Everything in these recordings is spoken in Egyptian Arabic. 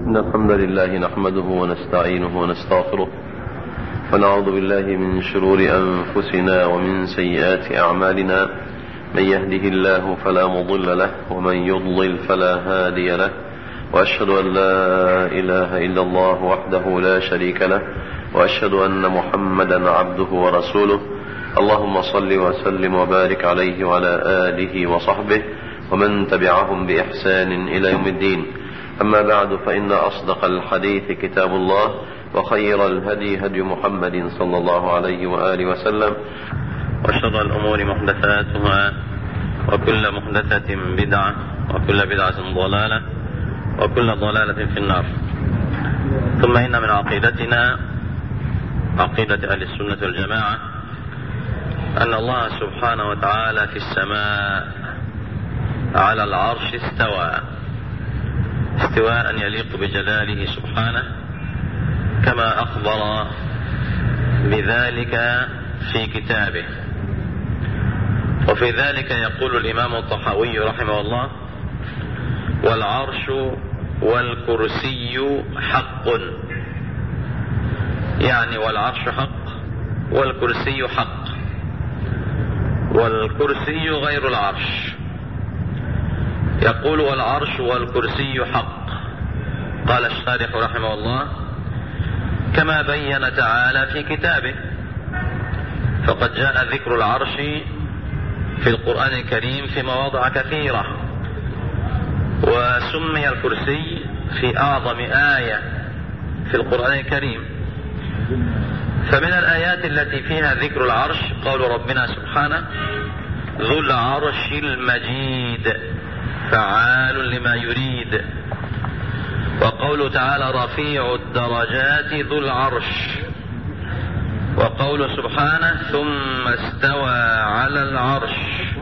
إن الحمد لله نحمده ونستعينه ونستغفره ونعوذ بالله من شرور أنفسنا ومن سيئات أعمالنا من يهده الله فلا مضل له ومن يضلل فلا هادي له وأشهد أن لا إله إلا الله وحده لا شريك له وأشهد أن محمدا عبده ورسوله اللهم صل وسلم وبارك عليه وعلى آله وصحبه ومن تبعهم بإحسان إلى يوم الدين أما بعد فإن أصدق الحديث كتاب الله وخير الهدي هدي محمد صلى الله عليه وآله وسلم وشر الأمور محدثاتها وكل محدثة بدعة وكل بدعة ضلالة وكل ضلالة في النار ثم إن من عقيدتنا عقيدة أهل السنة والجماعة أن الله سبحانه وتعالى في السماء على العرش استوى استواء يليق بجلاله سبحانه كما أخبر بذلك في كتابه وفي ذلك يقول الإمام الطحاوي رحمه الله والعرش والكرسي حق يعني والعرش حق والكرسي حق والكرسي غير العرش يقول والعرش والكرسي حق قال الشارح رحمه الله كما بين تعالى في كتابه فقد جاء ذكر العرش في القرآن الكريم في مواضع كثيرة وسمي الكرسي في أعظم آية في القرآن الكريم فمن الآيات التي فيها ذكر العرش قول ربنا سبحانه ذو العرش المجيد فعال لما يريد وقوله تعالى رفيع الدرجات ذو العرش وقول سبحانه ثم استوى على العرش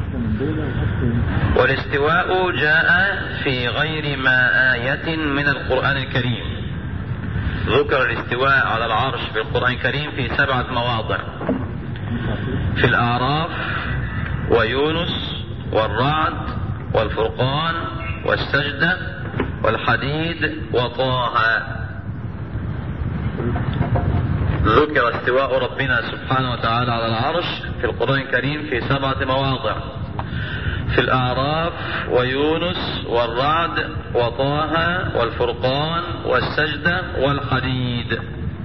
والاستواء جاء في غير ما آية من القرآن الكريم ذكر الاستواء على العرش في القرآن الكريم في سبعة مواضع في الأعراف ويونس والرعد والفرقان والسجدة والحديد وطه ذكر استواء ربنا سبحانه وتعالى على العرش في القرآن الكريم في سبعة مواضع في الأعراف ويونس والرعد وطه والفرقان والسجدة والحديد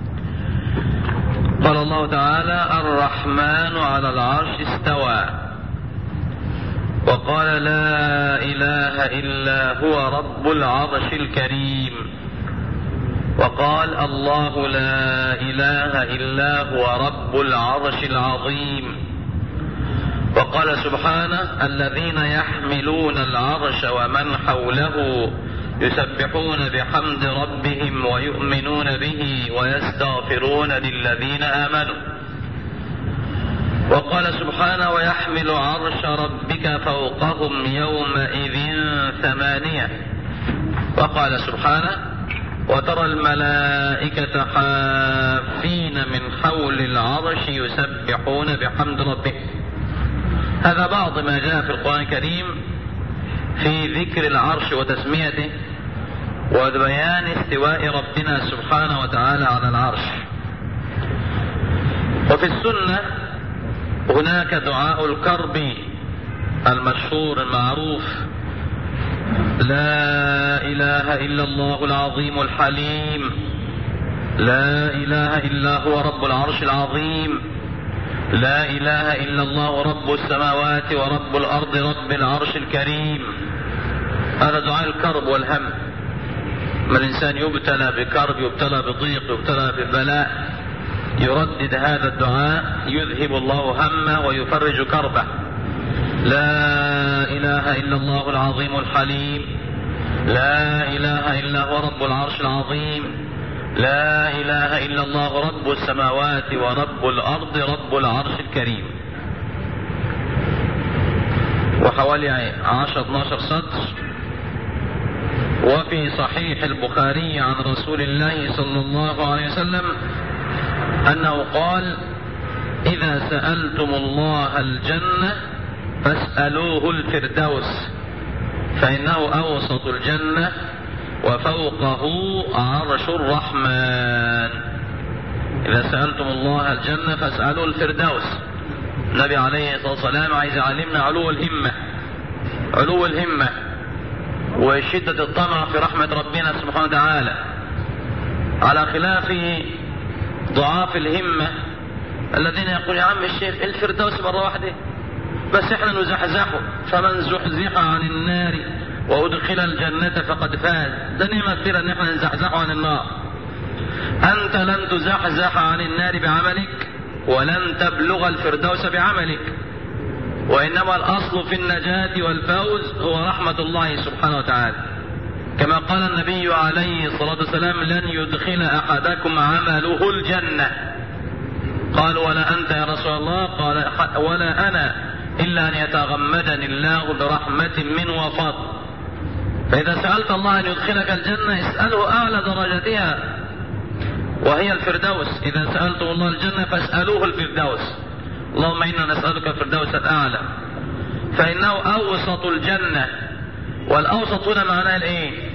قال الله تعالى الرحمن على العرش استوى وقال لا إله إلا هو رب العرش الكريم وقال الله لا إله إلا هو رب العرش العظيم وقال سبحانه الذين يحملون العرش ومن حوله يسبحون بحمد ربهم ويؤمنون به ويستغفرون للذين آمنوا وقال سبحانه ويحمل عرش ربك فوقهم يومئذ ثمانية وقال سبحانه وترى الملائكة حافين من حول العرش يسبحون بحمد ربهم هذا بعض ما جاء في القرآن الكريم في ذكر العرش وتسميته وبيان استواء ربنا سبحانه وتعالى على العرش وفي السنة هناك دعاء الكرب المشهور المعروف لا إله إلا الله العظيم الحليم لا إله إلا هو رب العرش العظيم لا إله إلا الله رب السماوات ورب الأرض رب العرش الكريم هذا دعاء الكرب والهم ما الإنسان يبتلى بكرب يبتلى بضيق يبتلى ببلاء يردد هذا الدعاء يذهب الله همه ويفرج كربه لا إله إلا الله العظيم الحليم لا إله إلا هو رب العرش العظيم لا إله إلا الله رب السماوات ورب الأرض رب العرش الكريم وحوالي عشر 12 سطر وفي صحيح البخاري عن رسول الله صلى الله عليه وسلم أنه قال إذا سألتم الله الجنة فاسألوه الفردوس فإنه أوسط الجنة وفوقه عرش الرحمن إذا سألتم الله الجنة فاسألوا الفردوس النبي عليه الصلاة والسلام عايز يعلمنا علو الهمة علو الهمة وشدة الطمع في رحمة ربنا سبحانه وتعالى على خلاف ضعاف الهمة الذين يقول يا عم الشيخ الفردوس مرة واحدة بس احنا نزحزحه فمن زحزح عن النار وادخل الجنة فقد فاز ده نعمة كثيرة ان احنا نزحزحه عن النار انت لن تزحزح عن النار بعملك ولن تبلغ الفردوس بعملك وانما الاصل في النجاة والفوز هو رحمة الله سبحانه وتعالى كما قال النبي عليه الصلاة والسلام لن يدخل احدكم عمله الجنة قال ولا انت يا رسول الله قال ولا انا الا ان يتغمدني الله برحمة من وفضل فاذا سألت الله ان يدخلك الجنة اسأله اعلى درجتها وهي الفردوس إذا سألتم الله الجنة فاسألوه الفردوس اللهم إنا نسألك الفردوس الأعلى فإنه أوسط الجنة والأوسط هنا معناه الإيه؟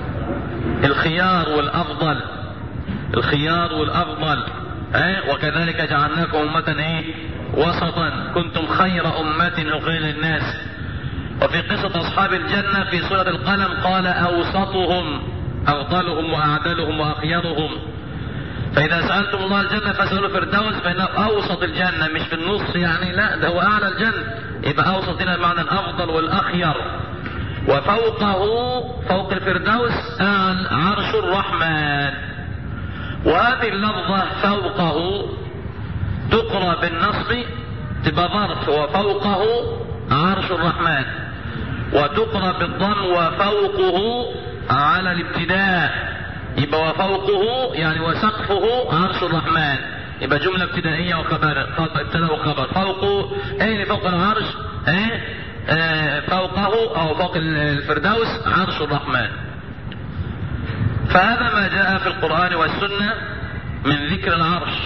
الخيار والأفضل الخيار والأفضل إيه؟ وكذلك جعلناكم أمة إيه؟ وسطا كنتم خير أمة أخرى للناس وفي قصة أصحاب الجنة في سورة القلم قال أوسطهم أفضلهم وأعدلهم وأخيرهم فإذا سألتم الله الجنة فاسألوا الفردوس فإنه أوسط الجنة مش في النص يعني لا ده هو أعلى الجنة يبقى أوسط هنا بمعنى الأفضل والأخير وفوقه فوق الفردوس عرش الرحمن وهذه اللفظة فوقه تقرأ بالنصب تبقى ظرف وفوقه عرش الرحمن وتقرأ بالضم وفوقه على الابتداء يبقى وفوقه يعني وسقفه عرش الرحمن يبقى جملة ابتدائية وخبر ابتداء وخبر فوقه ايه اللي فوق العرش ايه آه فوقه او فوق الفردوس عرش الرحمن فهذا ما جاء في القرآن والسنة من ذكر العرش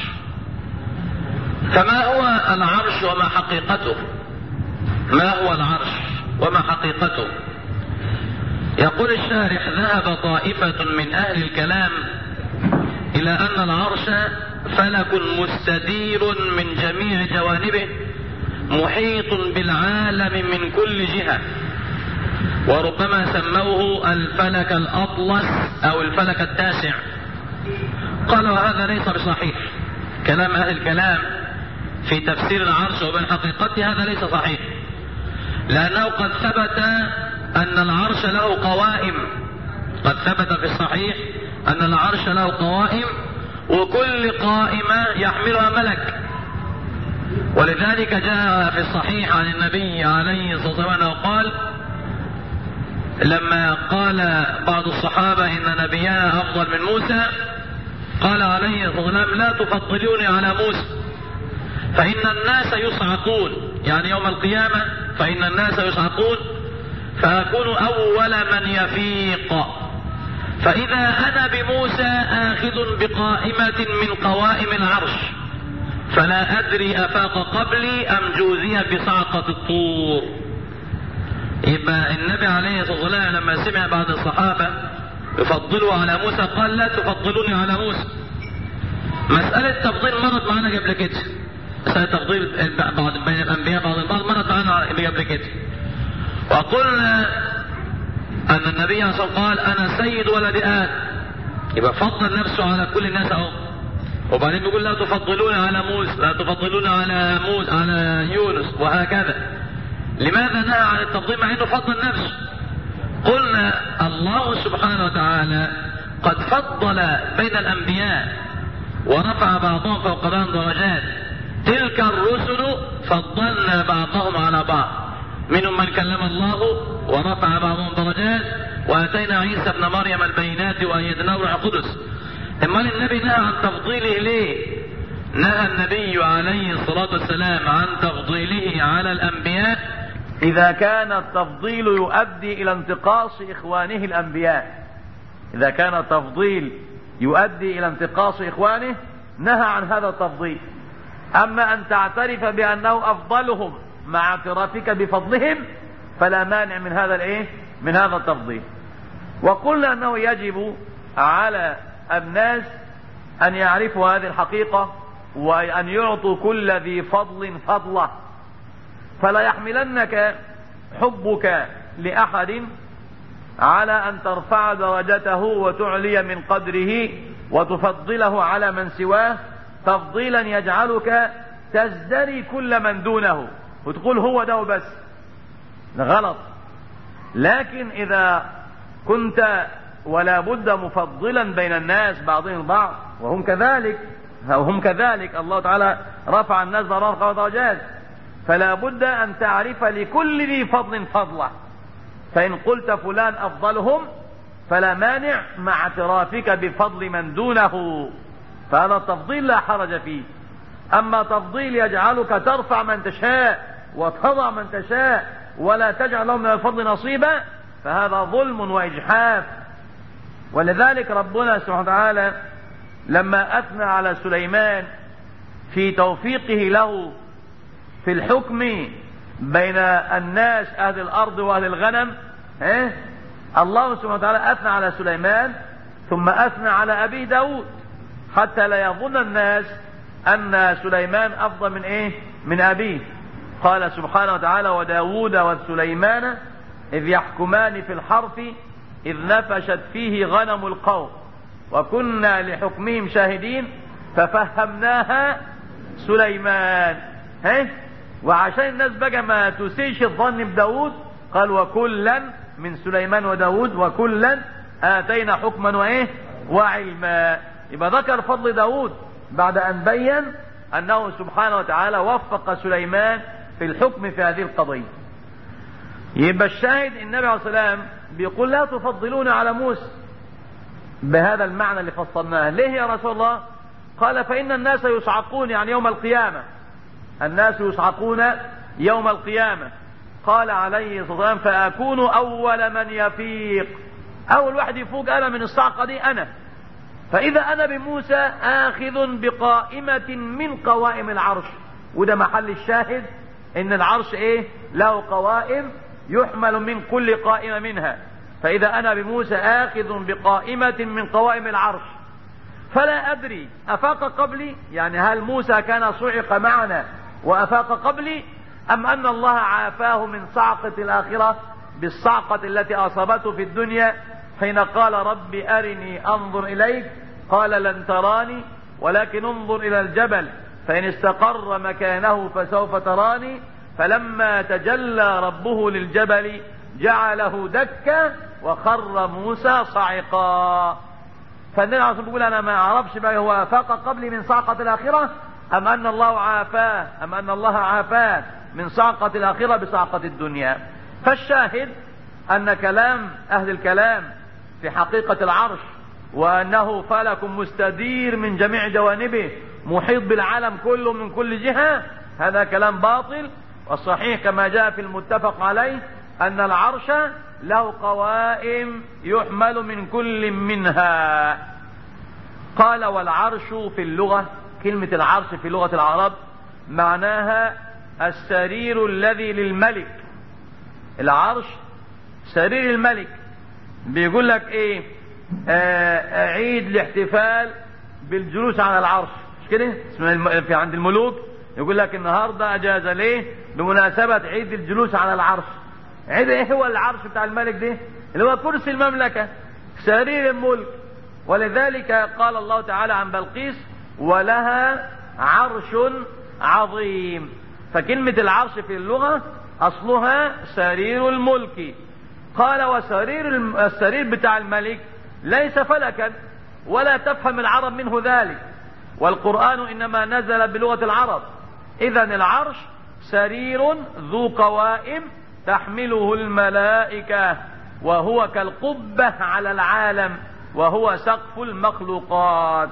فما هو العرش وما حقيقته ما هو العرش وما حقيقته يقول الشارح ذهب طائفة من أهل الكلام إلى أن العرش فلك مستدير من جميع جوانبه محيط بالعالم من كل جهة وربما سموه الفلك الأطلس أو الفلك التاسع قال وهذا ليس بصحيح كلام أهل الكلام في تفسير العرش وبين حقيقته هذا ليس صحيح لأنه قد ثبت أن العرش له قوائم قد ثبت في الصحيح أن العرش له قوائم وكل قائمة يحملها ملك ولذلك جاء في الصحيح عن النبي عليه الصلاة والسلام قال لما قال بعض الصحابة إن نبينا أفضل من موسى قال عليه الصلاة والسلام لا تفضلوني على موسى فإن الناس يصعقون يعني يوم القيامة فإن الناس يصعقون فأكون أول من يفيق فإذا أنا بموسى آخذ بقائمة من قوائم العرش فلا أدري أفاق قبلي أم جوزي بصعقة الطور يبقى النبي عليه الصلاة والسلام لما سمع بعض الصحابة يفضلوا على موسى قال لا تفضلوني على موسى مسألة تفضيل مرت معانا قبل كده مسألة تفضيل بعض بين الأنبياء بعض البعض مرت معانا قبل كده وقلنا أن النبي صلى الله عليه وسلم قال أنا سيد ولد آدم يبقى فضل نفسه على كل الناس أهو وبعدين بيقول لا تفضلون على موسى لا تفضلون على موسى على يونس وهكذا لماذا نهى عن التفضيل مع انه فضل نفسه قلنا الله سبحانه وتعالى قد فضل بين الانبياء ورفع بعضهم فوق بعض درجات تلك الرسل فضلنا بعضهم على بعض منهم من كلم الله ورفع بعضهم درجات واتينا عيسى ابن مريم البينات وايدناه روح القدس امال النبي نهى عن تفضيله ليه نهى النبي عليه الصلاة والسلام عن تفضيله على الأنبياء إذا كان التفضيل يؤدي إلى انتقاص إخوانه الأنبياء إذا كان التفضيل يؤدي إلى انتقاص إخوانه نهى عن هذا التفضيل أما أن تعترف بأنه أفضلهم مع اعترافك بفضلهم فلا مانع من هذا الإيه؟ من هذا التفضيل وقلنا أنه يجب على الناس أن يعرفوا هذه الحقيقة وأن يعطوا كل ذي فضل فضله فلا يحملنك حبك لأحد على أن ترفع درجته وتعلي من قدره وتفضله على من سواه تفضيلا يجعلك تزدري كل من دونه وتقول هو ده بس غلط لكن إذا كنت ولا بد مفضلا بين الناس بعضهم البعض وهم كذلك وهم كذلك الله تعالى رفع الناس درجات فلا بد أن تعرف لكل ذي فضل فضله فإن قلت فلان أفضلهم فلا مانع مع اعترافك بفضل من دونه فهذا التفضيل لا حرج فيه أما تفضيل يجعلك ترفع من تشاء وتضع من تشاء ولا تجعل لهم من الفضل نصيبا فهذا ظلم وإجحاف ولذلك ربنا سبحانه وتعالى لما أثنى على سليمان في توفيقه له في الحكم بين الناس أهل الأرض وأهل الغنم إيه؟ الله سبحانه وتعالى أثنى على سليمان ثم أثنى على أبي داود حتى لا يظن الناس أن سليمان أفضل من إيه من أبيه قال سبحانه وتعالى وداود وسليمان إذ يحكمان في الحرث إذ نفشت فيه غنم القوم وكنا لحكمهم شاهدين ففهمناها سليمان ها وعشان الناس بقى ما تسيش الظن بداود قال وكلا من سليمان وداود وكلا آتينا حكما وإيه وعلما يبقى ذكر فضل داود بعد أن بين أنه سبحانه وتعالى وفق سليمان في الحكم في هذه القضية يبقى الشاهد النبي عليه الصلاة والسلام بيقول لا تفضلون على موسى بهذا المعنى اللي فصلناه ليه يا رسول الله قال فإن الناس يصعقون يعني يوم القيامة الناس يصعقون يوم القيامة قال عليه الصلاة والسلام فأكون أول من يفيق أول واحد يفوق أنا من الصعقة دي أنا فإذا أنا بموسى آخذ بقائمة من قوائم العرش وده محل الشاهد إن العرش إيه له قوائم يحمل من كل قائمة منها فإذا أنا بموسى آخذ بقائمة من قوائم العرش فلا أدري أفاق قبلي يعني هل موسى كان صعق معنا وأفاق قبلي أم أن الله عافاه من صعقة الآخرة بالصعقة التي أصابته في الدنيا حين قال رب أرني أنظر إليك قال لن تراني ولكن انظر إلى الجبل فإن استقر مكانه فسوف تراني فلما تجلى ربه للجبل جعله دكا وخر موسى صعقا فالنبي عليه الصلاه بيقول انا ما اعرفش بقى هو فاق قبلي من صعقه الاخره ام ان الله عافاه ام ان الله عافاه من صعقه الاخره بصعقه الدنيا فالشاهد ان كلام اهل الكلام في حقيقه العرش وانه فلك مستدير من جميع جوانبه محيط بالعالم كله من كل جهه هذا كلام باطل والصحيح كما جاء في المتفق عليه ان العرش له قوائم يحمل من كل منها قال والعرش في اللغة كلمة العرش في لغة العرب معناها السرير الذي للملك العرش سرير الملك بيقول لك ايه آه عيد الاحتفال بالجلوس على العرش مش كده في عند الملوك يقول لك النهارده اجاز ليه بمناسبة عيد الجلوس على العرش عيد ايه هو العرش بتاع الملك ده اللي هو كرسي المملكة سرير الملك ولذلك قال الله تعالى عن بلقيس ولها عرش عظيم فكلمة العرش في اللغة أصلها سرير الملك قال وسرير السرير بتاع الملك ليس فلكا ولا تفهم العرب منه ذلك والقرآن إنما نزل بلغة العرب إذا العرش سرير ذو قوائم تحمله الملائكة وهو كالقبة على العالم وهو سقف المخلوقات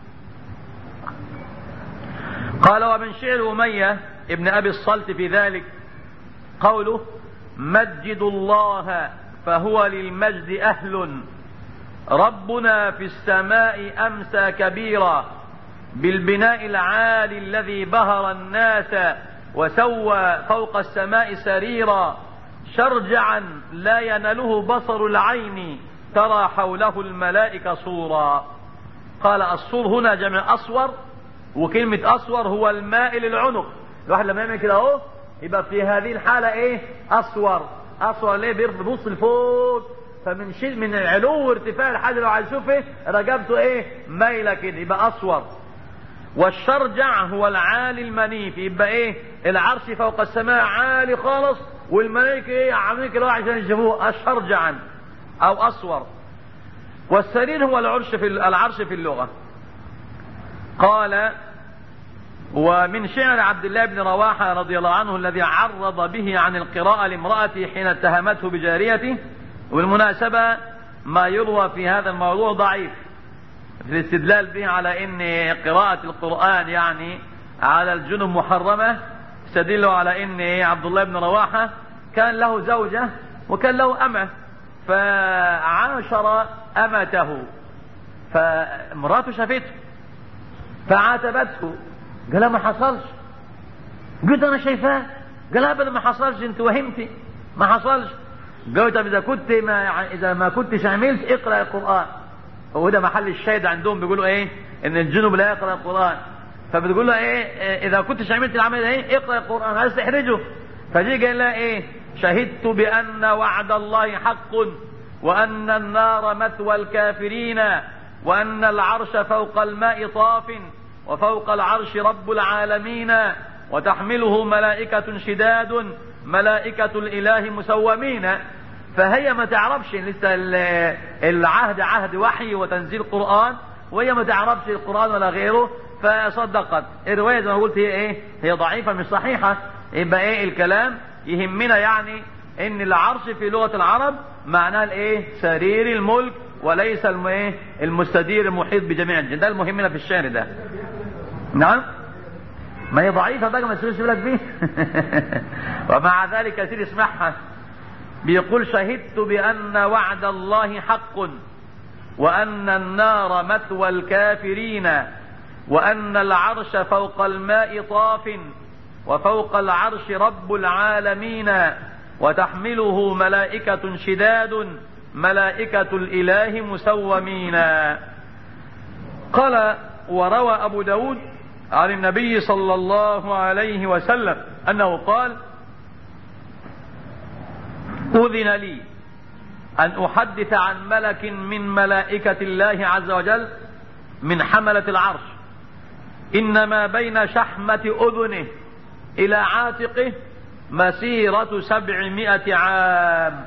قال ومن شعر أمية ابن أبي الصلت في ذلك قوله مجد الله فهو للمجد أهل ربنا في السماء أمسى كبيرا بالبناء العالي الذي بهر الناس وسوى فوق السماء سريرا شرجعا لا يناله بصر العين ترى حوله الملائكة صورا قال الصور هنا جمع أصور وكلمة أصور هو المائل العنق الواحد لما يعمل كده اهو يبقى في هذه الحالة ايه أصور أصور ليه بيبص لفوق فمن شيء من علو ارتفاع الحاجة لو عايز يشوف ايه رقبته ايه مايلة كده يبقى أصور والشرجع هو العالي المنيف يبقى ايه العرش فوق السماء عالي خالص والملائكة ايه عاملين كده عشان يشوفوه الشرجعا او اصور والسرير هو العرش في العرش في اللغة قال ومن شعر عبد الله بن رواحة رضي الله عنه الذي عرض به عن القراءة لامرأته حين اتهمته بجاريته والمناسبة ما يروى في هذا الموضوع ضعيف في الاستدلال به على ان قراءة القرآن يعني على الجنب محرمة استدلوا على ان عبد الله بن رواحة كان له زوجة وكان له أمة فعاشر أمته فامراته شافته فعاتبته قال ما حصلش قلت انا شايفاه قال ابدا ما حصلش انت وهمتي ما حصلش قلت طب اذا كنت ما اذا ما كنتش عملت اقرا القران هو ده محل الشاهد عندهم بيقولوا ايه ان الجنوب لا يقرا القران فبتقول له ايه اذا كنتش عملت العمل ده ايه اقرا القران عايز تحرجه فجي قال لها ايه شهدت بان وعد الله حق وان النار مثوى الكافرين وان العرش فوق الماء طاف وفوق العرش رب العالمين وتحمله ملائكة شداد ملائكة الإله مسومين فهي ما تعرفش لسه العهد عهد وحي وتنزيل قرآن وهي ما تعرفش القرآن ولا غيره فصدقت الرواية زي ما قلت هي ايه هي ضعيفة مش صحيحة يبقى ايه الكلام يهمنا يعني ان العرش في لغة العرب معناه الايه سرير الملك وليس ايه المستدير المحيط بجميع الجن ده المهمنا في الشعر ده نعم ما هي ضعيفة بقى ما تسويش لك بيه ومع ذلك يا سيدي اسمعها بيقول شهدت بأن وعد الله حق وأن النار مثوى الكافرين وأن العرش فوق الماء طاف وفوق العرش رب العالمين وتحمله ملائكة شداد ملائكة الإله مسومين قال وروى أبو داود عن النبي صلى الله عليه وسلم أنه قال أذن لي أن أحدث عن ملك من ملائكة الله عز وجل من حملة العرش إنما بين شحمة أذنه إلى عاتقه مسيرة سبعمائة عام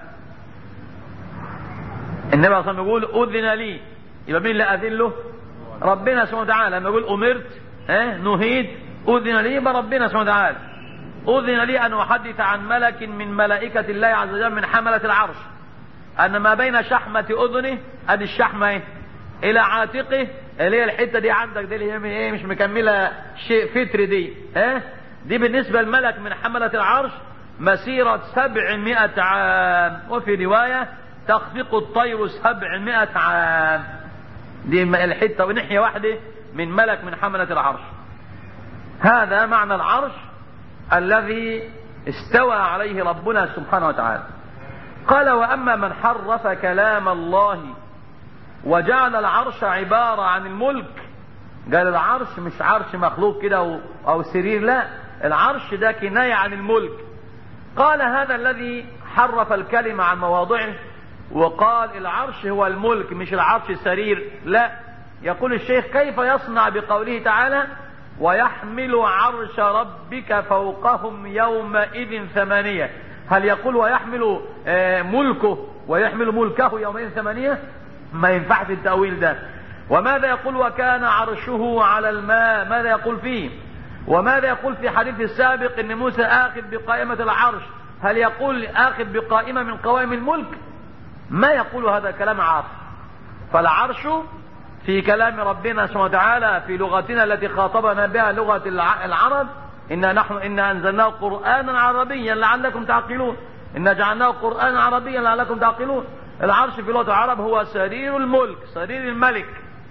النبي صلى الله عليه وسلم يقول أذن لي يبقى مين اللي أذن له؟ ربنا سبحانه وتعالى لما يقول أمرت اه نهيت أذن لي يبقى ربنا سبحانه وتعالى أذن لي أن أحدث عن ملك من ملائكة الله عز وجل من حملة العرش أن ما بين شحمة أذنه أدي الشحمة إيه؟ إلى عاتقه اللي هي الحتة دي عندك دي اللي هي إيه مش مكملة شيء فتر دي ها دي بالنسبة للملك من حملة العرش مسيرة سبعمائة عام وفي رواية تخفق الطير سبعمائة عام دي الحتة وناحية واحدة من ملك من حملة العرش هذا معنى العرش الذي استوى عليه ربنا سبحانه وتعالى قال واما من حرف كلام الله وجعل العرش عبارة عن الملك قال العرش مش عرش مخلوق كده او سرير لا العرش ده كناية عن الملك قال هذا الذي حرف الكلمة عن مواضعه وقال العرش هو الملك مش العرش سرير لا يقول الشيخ كيف يصنع بقوله تعالى ويحمل عرش ربك فوقهم يومئذ ثمانية هل يقول ويحمل ملكه ويحمل ملكه يومئذ ثمانية ما ينفعش التأويل ده وماذا يقول وكان عرشه على الماء ماذا يقول فيه وماذا يقول في حديث السابق ان موسى اخذ بقائمة العرش هل يقول اخذ بقائمة من قوائم الملك ما يقول هذا كلام عاطف فالعرش في كلام ربنا سبحانه وتعالى في لغتنا التي خاطبنا بها لغة العرب إنا نحن إنا أنزلناه قرآنا عربيا لعلكم تعقلون إنا جعلناه قرآنا عربيا لعلكم تعقلون العرش في لغة العرب هو سرير الملك سرير الملك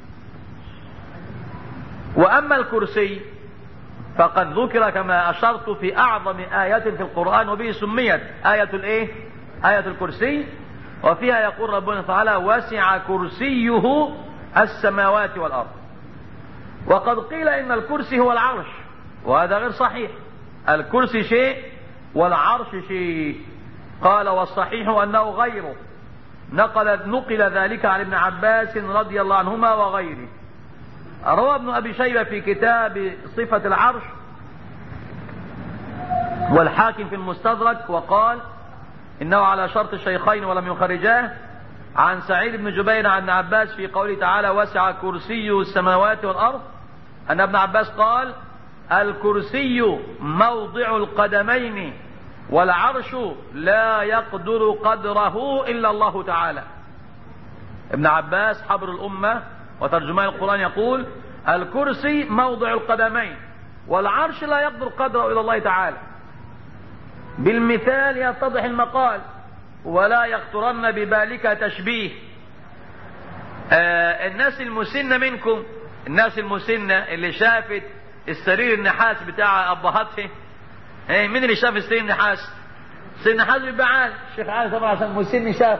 وأما الكرسي فقد ذكر كما أشرت في أعظم آيات في القرآن وبه سميت آية الإيه؟ آية الكرسي وفيها يقول ربنا تعالى وسع كرسيه السماوات والأرض وقد قيل إن الكرسي هو العرش وهذا غير صحيح الكرسي شيء والعرش شيء قال والصحيح أنه غيره نقل نقل ذلك عن ابن عباس رضي الله عنهما وغيره روى ابن أبي شيبة في كتاب صفة العرش والحاكم في المستدرك وقال إنه على شرط الشيخين ولم يخرجاه عن سعيد بن جبير عن ابن عباس في قوله تعالى وسع كرسي السماوات والأرض أن ابن عباس قال الكرسي موضع القدمين والعرش لا يقدر قدره إلا الله تعالى ابن عباس حبر الأمة وترجمان القرآن يقول الكرسي موضع القدمين والعرش لا يقدر قدره إلى الله تعالى بالمثال يتضح المقال ولا يخطرن ببالك تشبيه آه الناس المسنة منكم الناس المسنة اللي شافت السرير النحاس بتاع أبهاتها ايه مين اللي شاف السرير النحاس السرير النحاس بيبقى عالي الشيخ عالي طبعا عشان مسن شاف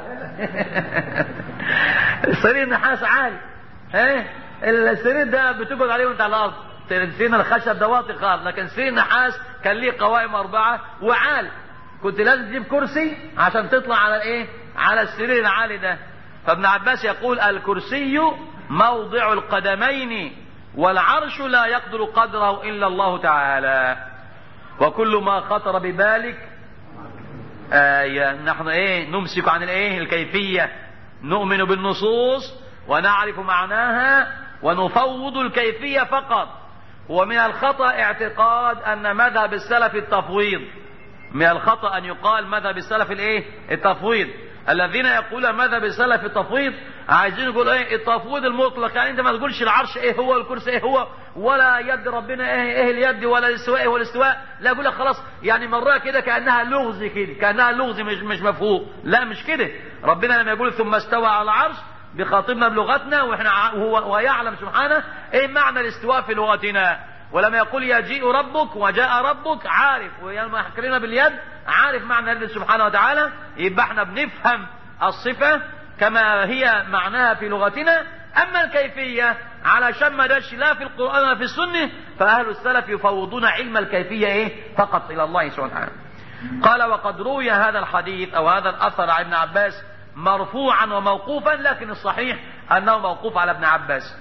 السرير النحاس عالي ايه السرير ده بتقعد عليه وانت على الارض سرير الخشب ده واطي خالص لكن سرير النحاس كان ليه قوائم اربعه وعالي كنت لازم تجيب كرسي عشان تطلع على الايه على السرير العالي ده فابن عباس يقول الكرسي موضع القدمين والعرش لا يقدر قدره الا الله تعالى وكل ما خطر ببالك آية نحن ايه نمسك عن الايه الكيفية نؤمن بالنصوص ونعرف معناها ونفوض الكيفية فقط ومن الخطأ اعتقاد ان مذهب السلف التفويض من الخطأ ان يقال مذهب السلف الايه التفويض الذين يقولون مذهب السلف التفويض عايزين يقولوا ايه التفويض المطلق يعني انت ما تقولش العرش ايه هو الكرسي ايه هو ولا يد ربنا ايه ايه اليد ولا الاستواء ايه هو الاستواء لا يقول لك خلاص يعني مرة كده كانها لغز كده كانها لغز مش مش مفهوم لا مش كده ربنا لما يقول ثم استوى على العرش بخاطبنا بلغتنا واحنا وهو ويعلم سبحانه ايه معنى الاستواء في لغتنا ولما يقول يجيء ربك وجاء ربك عارف ولما حكرنا باليد عارف معنى اليد سبحانه وتعالى يبقى احنا بنفهم الصفة كما هي معناها في لغتنا اما الكيفية علشان ما داش لا في القرآن ولا في السنة فاهل السلف يفوضون علم الكيفية ايه فقط الى الله سبحانه وتعالى قال وقد روي هذا الحديث او هذا الاثر عن ابن عباس مرفوعا وموقوفا لكن الصحيح انه موقوف على ابن عباس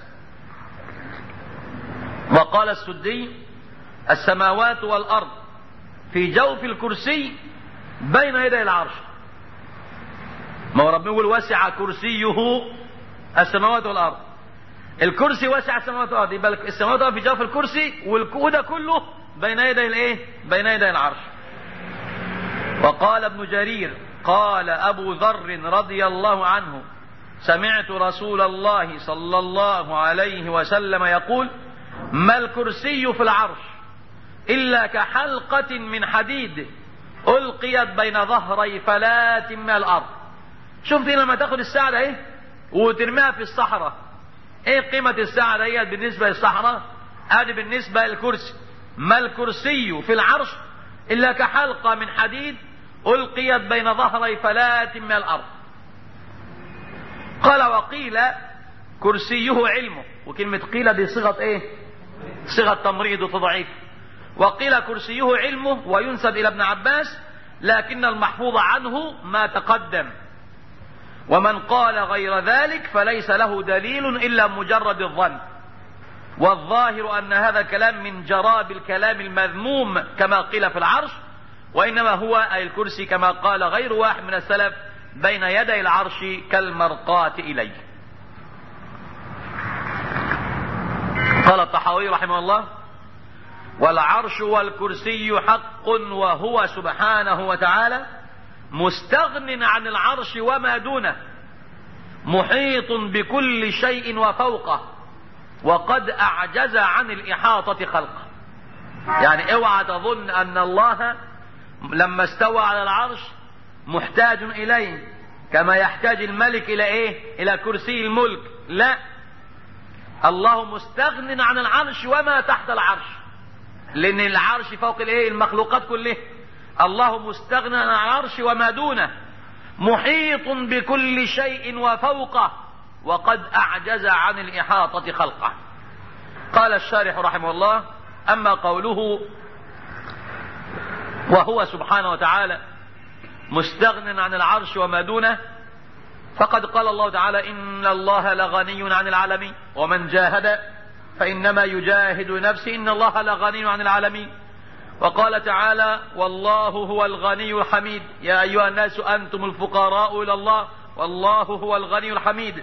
وقال السدي السماوات والارض في جوف الكرسي بين يدي العرش ما هو ربنا يقول وسع كرسيه السماوات والارض الكرسي وسع السماوات والارض يبقى السماوات والارض في جوف الكرسي والكوده كله بين يدي الايه بين يدي العرش وقال ابن جرير قال ابو ذر رضي الله عنه سمعت رسول الله صلى الله عليه وسلم يقول ما الكرسي في العرش إلا كحلقة من حديد ألقيت بين ظهري فلات من الأرض شفت لما تاخد الساعة ده ايه وترميها في الصحراء ايه قيمة الساعة ديت بالنسبة للصحراء ادي بالنسبة للكرسي ما الكرسي في العرش إلا كحلقة من حديد ألقيت بين ظهري فلات من الأرض قال وقيل كرسيه علمه وكلمة قيل دي صيغة ايه صيغة تمريض وتضعيف وقيل كرسيه علمه وينسب إلى ابن عباس لكن المحفوظ عنه ما تقدم ومن قال غير ذلك فليس له دليل إلا مجرد الظن والظاهر أن هذا الكلام من جراب الكلام المذموم كما قيل في العرش وإنما هو أي الكرسي كما قال غير واحد من السلف بين يدي العرش كالمرقاة إليه قال الطحاوي رحمه الله والعرش والكرسي حق وهو سبحانه وتعالى مستغن عن العرش وما دونه محيط بكل شيء وفوقه وقد اعجز عن الاحاطه خلقه يعني اوعى تظن ان الله لما استوى على العرش محتاج اليه كما يحتاج الملك الى ايه الى كرسي الملك لا الله مستغن عن العرش وما تحت العرش لان العرش فوق الايه المخلوقات كلها الله مستغنى عن العرش وما دونه محيط بكل شيء وفوقه وقد أعجز عن الإحاطة خلقه قال الشارح رحمه الله أما قوله وهو سبحانه وتعالى مستغن عن العرش وما دونه فقد قال الله تعالى إن الله لغني عن العالمين ومن جاهد فإنما يجاهد نفسه إن الله لغني عن العالمين وقال تعالى والله هو الغني الحميد يا أيها الناس أنتم الفقراء إلى الله والله هو الغني الحميد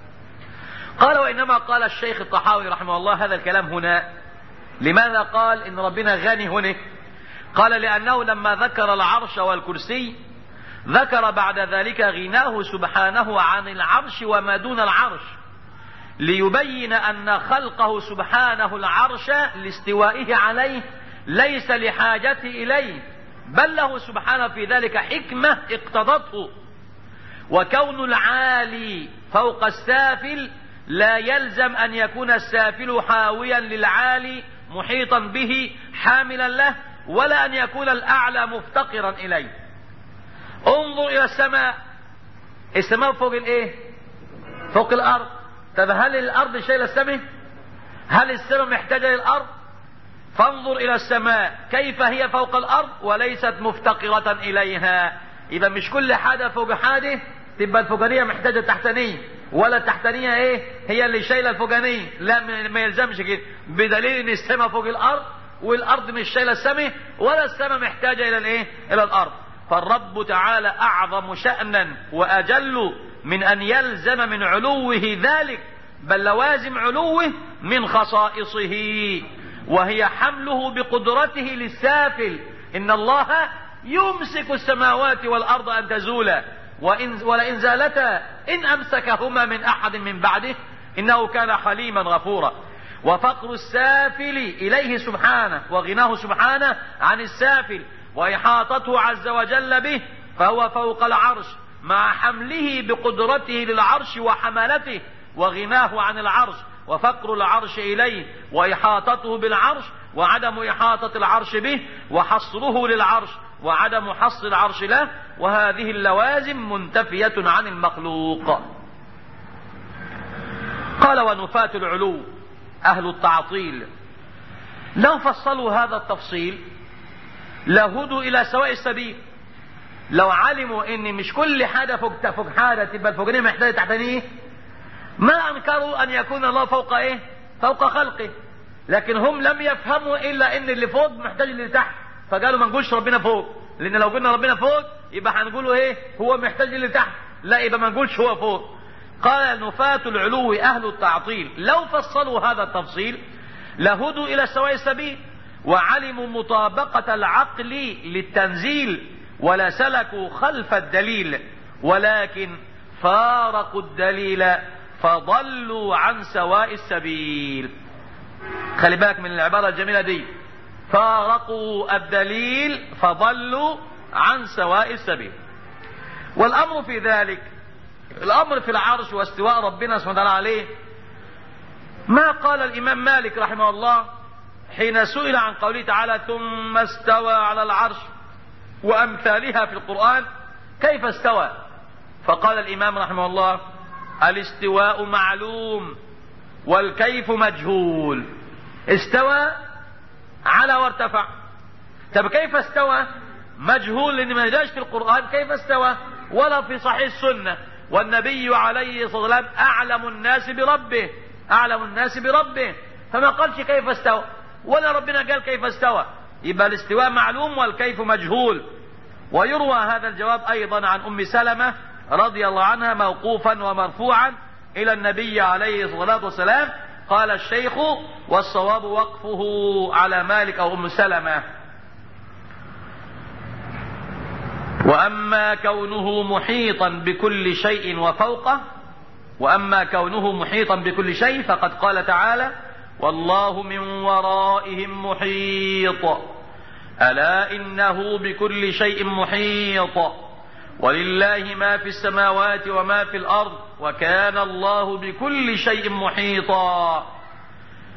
قال وإنما قال الشيخ الطحاوي رحمه الله هذا الكلام هنا لماذا قال إن ربنا غني هنا قال لأنه لما ذكر العرش والكرسي ذكر بعد ذلك غناه سبحانه عن العرش وما دون العرش ليبين أن خلقه سبحانه العرش لاستوائه عليه ليس لحاجته إليه بل له سبحانه في ذلك حكمة اقتضته وكون العالي فوق السافل لا يلزم أن يكون السافل حاويا للعالي محيطا به حاملا له ولا أن يكون الأعلى مفتقرا إليه انظر إلى السماء السماء فوق الإيه فوق الأرض طب هل الأرض شايلة السماء هل السماء محتاجة للأرض فانظر إلى السماء كيف هي فوق الأرض وليست مفتقرة إليها إذا مش كل حاجة فوق حاجة تبقى الفوقانية محتاجة تحتانية ولا التحتانية ايه هي اللي شايلة الفوقانية لا ما يلزمش كده بدليل ان السماء فوق الارض والارض مش شايلة السماء ولا السماء محتاجة الى الايه الى الارض فالرب تعالى اعظم شأنا واجل من ان يلزم من علوه ذلك بل لوازم علوه من خصائصه وهي حمله بقدرته للسافل ان الله يمسك السماوات والارض ان تزولا وإن ولئن زالتا إن أمسكهما من أحد من بعده إنه كان حليما غفورا وفقر السافل إليه سبحانه وغناه سبحانه عن السافل وإحاطته عز وجل به فهو فوق العرش مع حمله بقدرته للعرش وحملته وغناه عن العرش وفقر العرش إليه وإحاطته بالعرش وعدم إحاطة العرش به وحصره للعرش وعدم حصر العرش له وهذه اللوازم منتفية عن المخلوق قال ونفاة العلو أهل التعطيل لو فصلوا هذا التفصيل لهدوا إلى سواء السبيل لو علموا ان مش كل حاجة فوق فوق حاجة تبقى الفوقانية محتاجة تحتانية ما انكروا ان يكون الله فوق ايه فوق خلقه لكن هم لم يفهموا الا ان اللي فوق محتاج اللي تحت فقالوا ما نقولش ربنا فوق لان لو قلنا ربنا فوق يبقى هنقوله ايه هو محتاج اللي تحت لا يبقى ما نقولش هو فوق قال نفاة العلو اهل التعطيل لو فصلوا هذا التفصيل لهدوا الى سواء السبيل وعلموا مطابقة العقل للتنزيل ولا سلكوا خلف الدليل ولكن فارقوا الدليل فضلوا عن سواء السبيل خلي بالك من العبارة الجميلة دي فارقوا الدليل فضلوا عن سواء السبيل والأمر في ذلك الأمر في العرش واستواء ربنا سبحانه وتعالى عليه ما قال الإمام مالك رحمه الله حين سئل عن قوله تعالى ثم استوى على العرش وأمثالها في القرآن كيف استوى فقال الإمام رحمه الله الاستواء معلوم والكيف مجهول استوى على وارتفع طب كيف استوى مجهول لان ما جاش في القرآن كيف استوى ولا في صحيح السنة والنبي عليه الصلاة والسلام أعلم الناس بربه أعلم الناس بربه فما قالش كيف استوى ولا ربنا قال كيف استوى يبقى الاستواء معلوم والكيف مجهول ويروى هذا الجواب أيضا عن أم سلمة رضي الله عنها موقوفا ومرفوعا إلى النبي عليه الصلاة والسلام قال الشيخ والصواب وقفه على مالك أو أم سلمة وأما كونه محيطا بكل شيء وفوقه وأما كونه محيطا بكل شيء فقد قال تعالى والله من ورائهم محيط ألا إنه بكل شيء محيط ولله ما في السماوات وما في الأرض وكان الله بكل شيء محيطا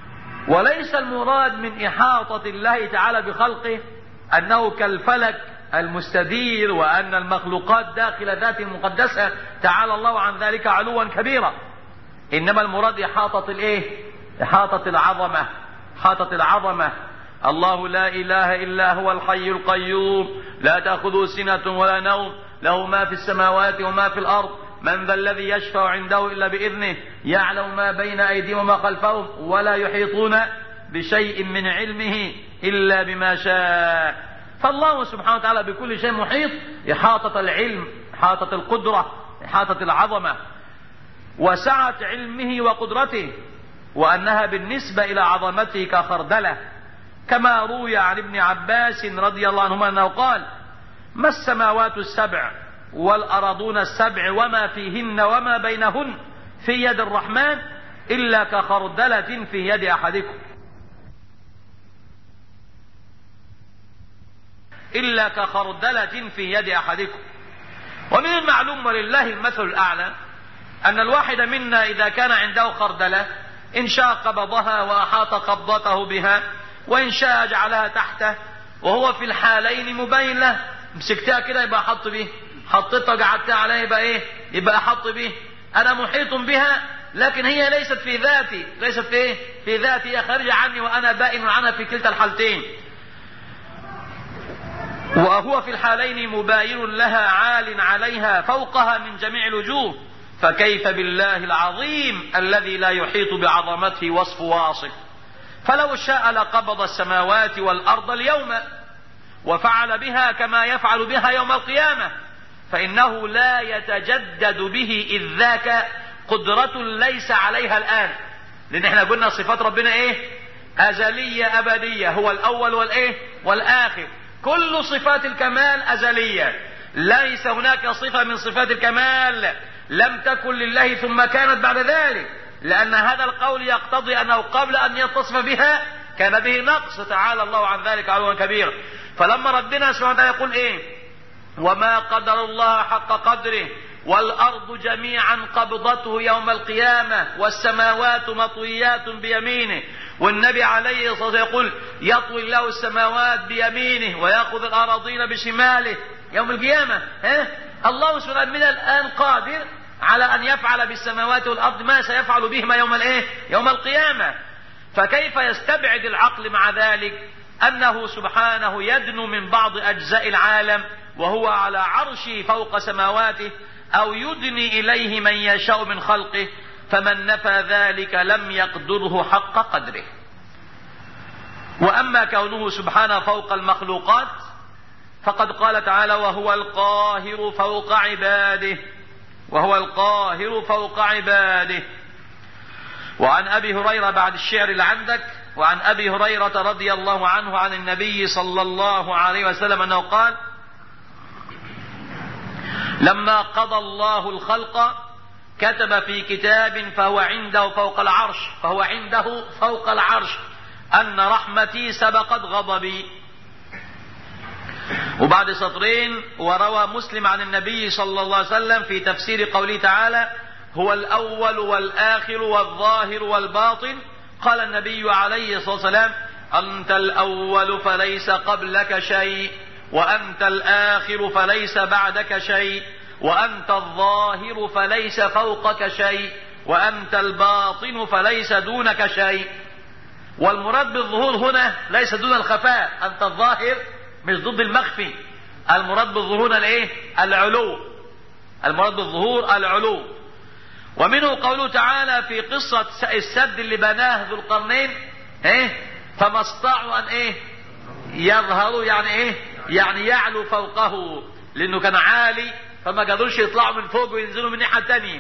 وليس المراد من إحاطة الله تعالى بخلقه أنه كالفلك المستدير وأن المخلوقات داخل ذاته المقدسة تعالى الله عن ذلك علوا كبيرا إنما المراد إحاطة الإيه؟ إحاطة العظمة إحاطة العظمة الله لا إله إلا هو الحي القيوم لا تأخذه سنة ولا نوم له ما في السماوات وما في الأرض من ذا الذي يشفع عنده إلا بإذنه يعلم ما بين أيديهم وما خلفهم ولا يحيطون بشيء من علمه إلا بما شاء فالله سبحانه وتعالى بكل شيء محيط إحاطة العلم إحاطة القدرة إحاطة العظمة وسعة علمه وقدرته وأنها بالنسبة إلى عظمته كخردلة كما روي عن ابن عباس رضي الله عنهما أنه قال ما السماوات السبع والأرضون السبع وما فيهن وما بينهن في يد الرحمن إلا كخردلة في يد أحدكم إلا كخردلة في يد أحدكم ومن المعلوم ولله المثل الأعلى أن الواحد منا إذا كان عنده خردلة إن شاء قبضها وأحاط قبضته بها وإن شاء جعلها تحته وهو في الحالين مبين له مسكتها كده يبقى أحط به حطيتها وقعدتها عليها يبقى إيه يبقى أحط به أنا محيط بها لكن هي ليست في ذاتي ليست في إيه في ذاتي هي خارجة عني وأنا بائن عنها في كلتا الحالتين وهو في الحالين مباين لها عال عليها فوقها من جميع الوجوه فكيف بالله العظيم الذي لا يحيط بعظمته وصف واصف فلو شاء لقبض السماوات والارض اليوم وفعل بها كما يفعل بها يوم القيامه فانه لا يتجدد به اذ ذاك قدره ليس عليها الان لان احنا قلنا صفات ربنا ايه ازليه ابديه هو الاول والايه والاخر كل صفات الكمال ازليه ليس هناك صفه من صفات الكمال لم تكن لله ثم كانت بعد ذلك لأن هذا القول يقتضي أنه قبل أن يتصف بها كان به نقص تعالى الله عن ذلك علوا كبيرا فلما ربنا سبحانه وتعالى يقول إيه وما قدر الله حق قدره والأرض جميعا قبضته يوم القيامة والسماوات مطويات بيمينه والنبي عليه الصلاة والسلام يقول يطوي الله السماوات بيمينه ويأخذ الأراضين بشماله يوم القيامة ها؟ الله سبحانه من الآن قادر على أن يفعل بالسماوات والأرض ما سيفعل بهما يوم الإيه؟ يوم القيامة فكيف يستبعد العقل مع ذلك أنه سبحانه يدنو من بعض أجزاء العالم وهو على عرشه فوق سماواته أو يدني إليه من يشاء من خلقه فمن نفى ذلك لم يقدره حق قدره وأما كونه سبحانه فوق المخلوقات فقد قال تعالى وهو القاهر فوق عباده وهو القاهر فوق عباده وعن ابي هريره بعد الشعر اللي عندك وعن ابي هريره رضي الله عنه عن النبي صلى الله عليه وسلم انه قال لما قضى الله الخلق كتب في كتاب فهو عنده فوق العرش فهو عنده فوق العرش ان رحمتي سبقت غضبي وبعد سطرين وروى مسلم عن النبي صلى الله عليه وسلم في تفسير قوله تعالى هو الأول والآخر والظاهر والباطن قال النبي عليه الصلاة والسلام أنت الأول فليس قبلك شيء وأنت الآخر فليس بعدك شيء وأنت الظاهر فليس فوقك شيء وأنت الباطن فليس دونك شيء والمراد بالظهور هنا ليس دون الخفاء أنت الظاهر مش ضد المخفي المراد بالظهور الايه العلو المراد بالظهور العلو ومنه قوله تعالى في قصة السد اللي بناه ذو القرنين ايه فما استطاعوا ان ايه يظهروا يعني ايه يعني يعلو فوقه لانه كان عالي فما قدروش يطلعوا من فوق وينزلوا من ناحية تانية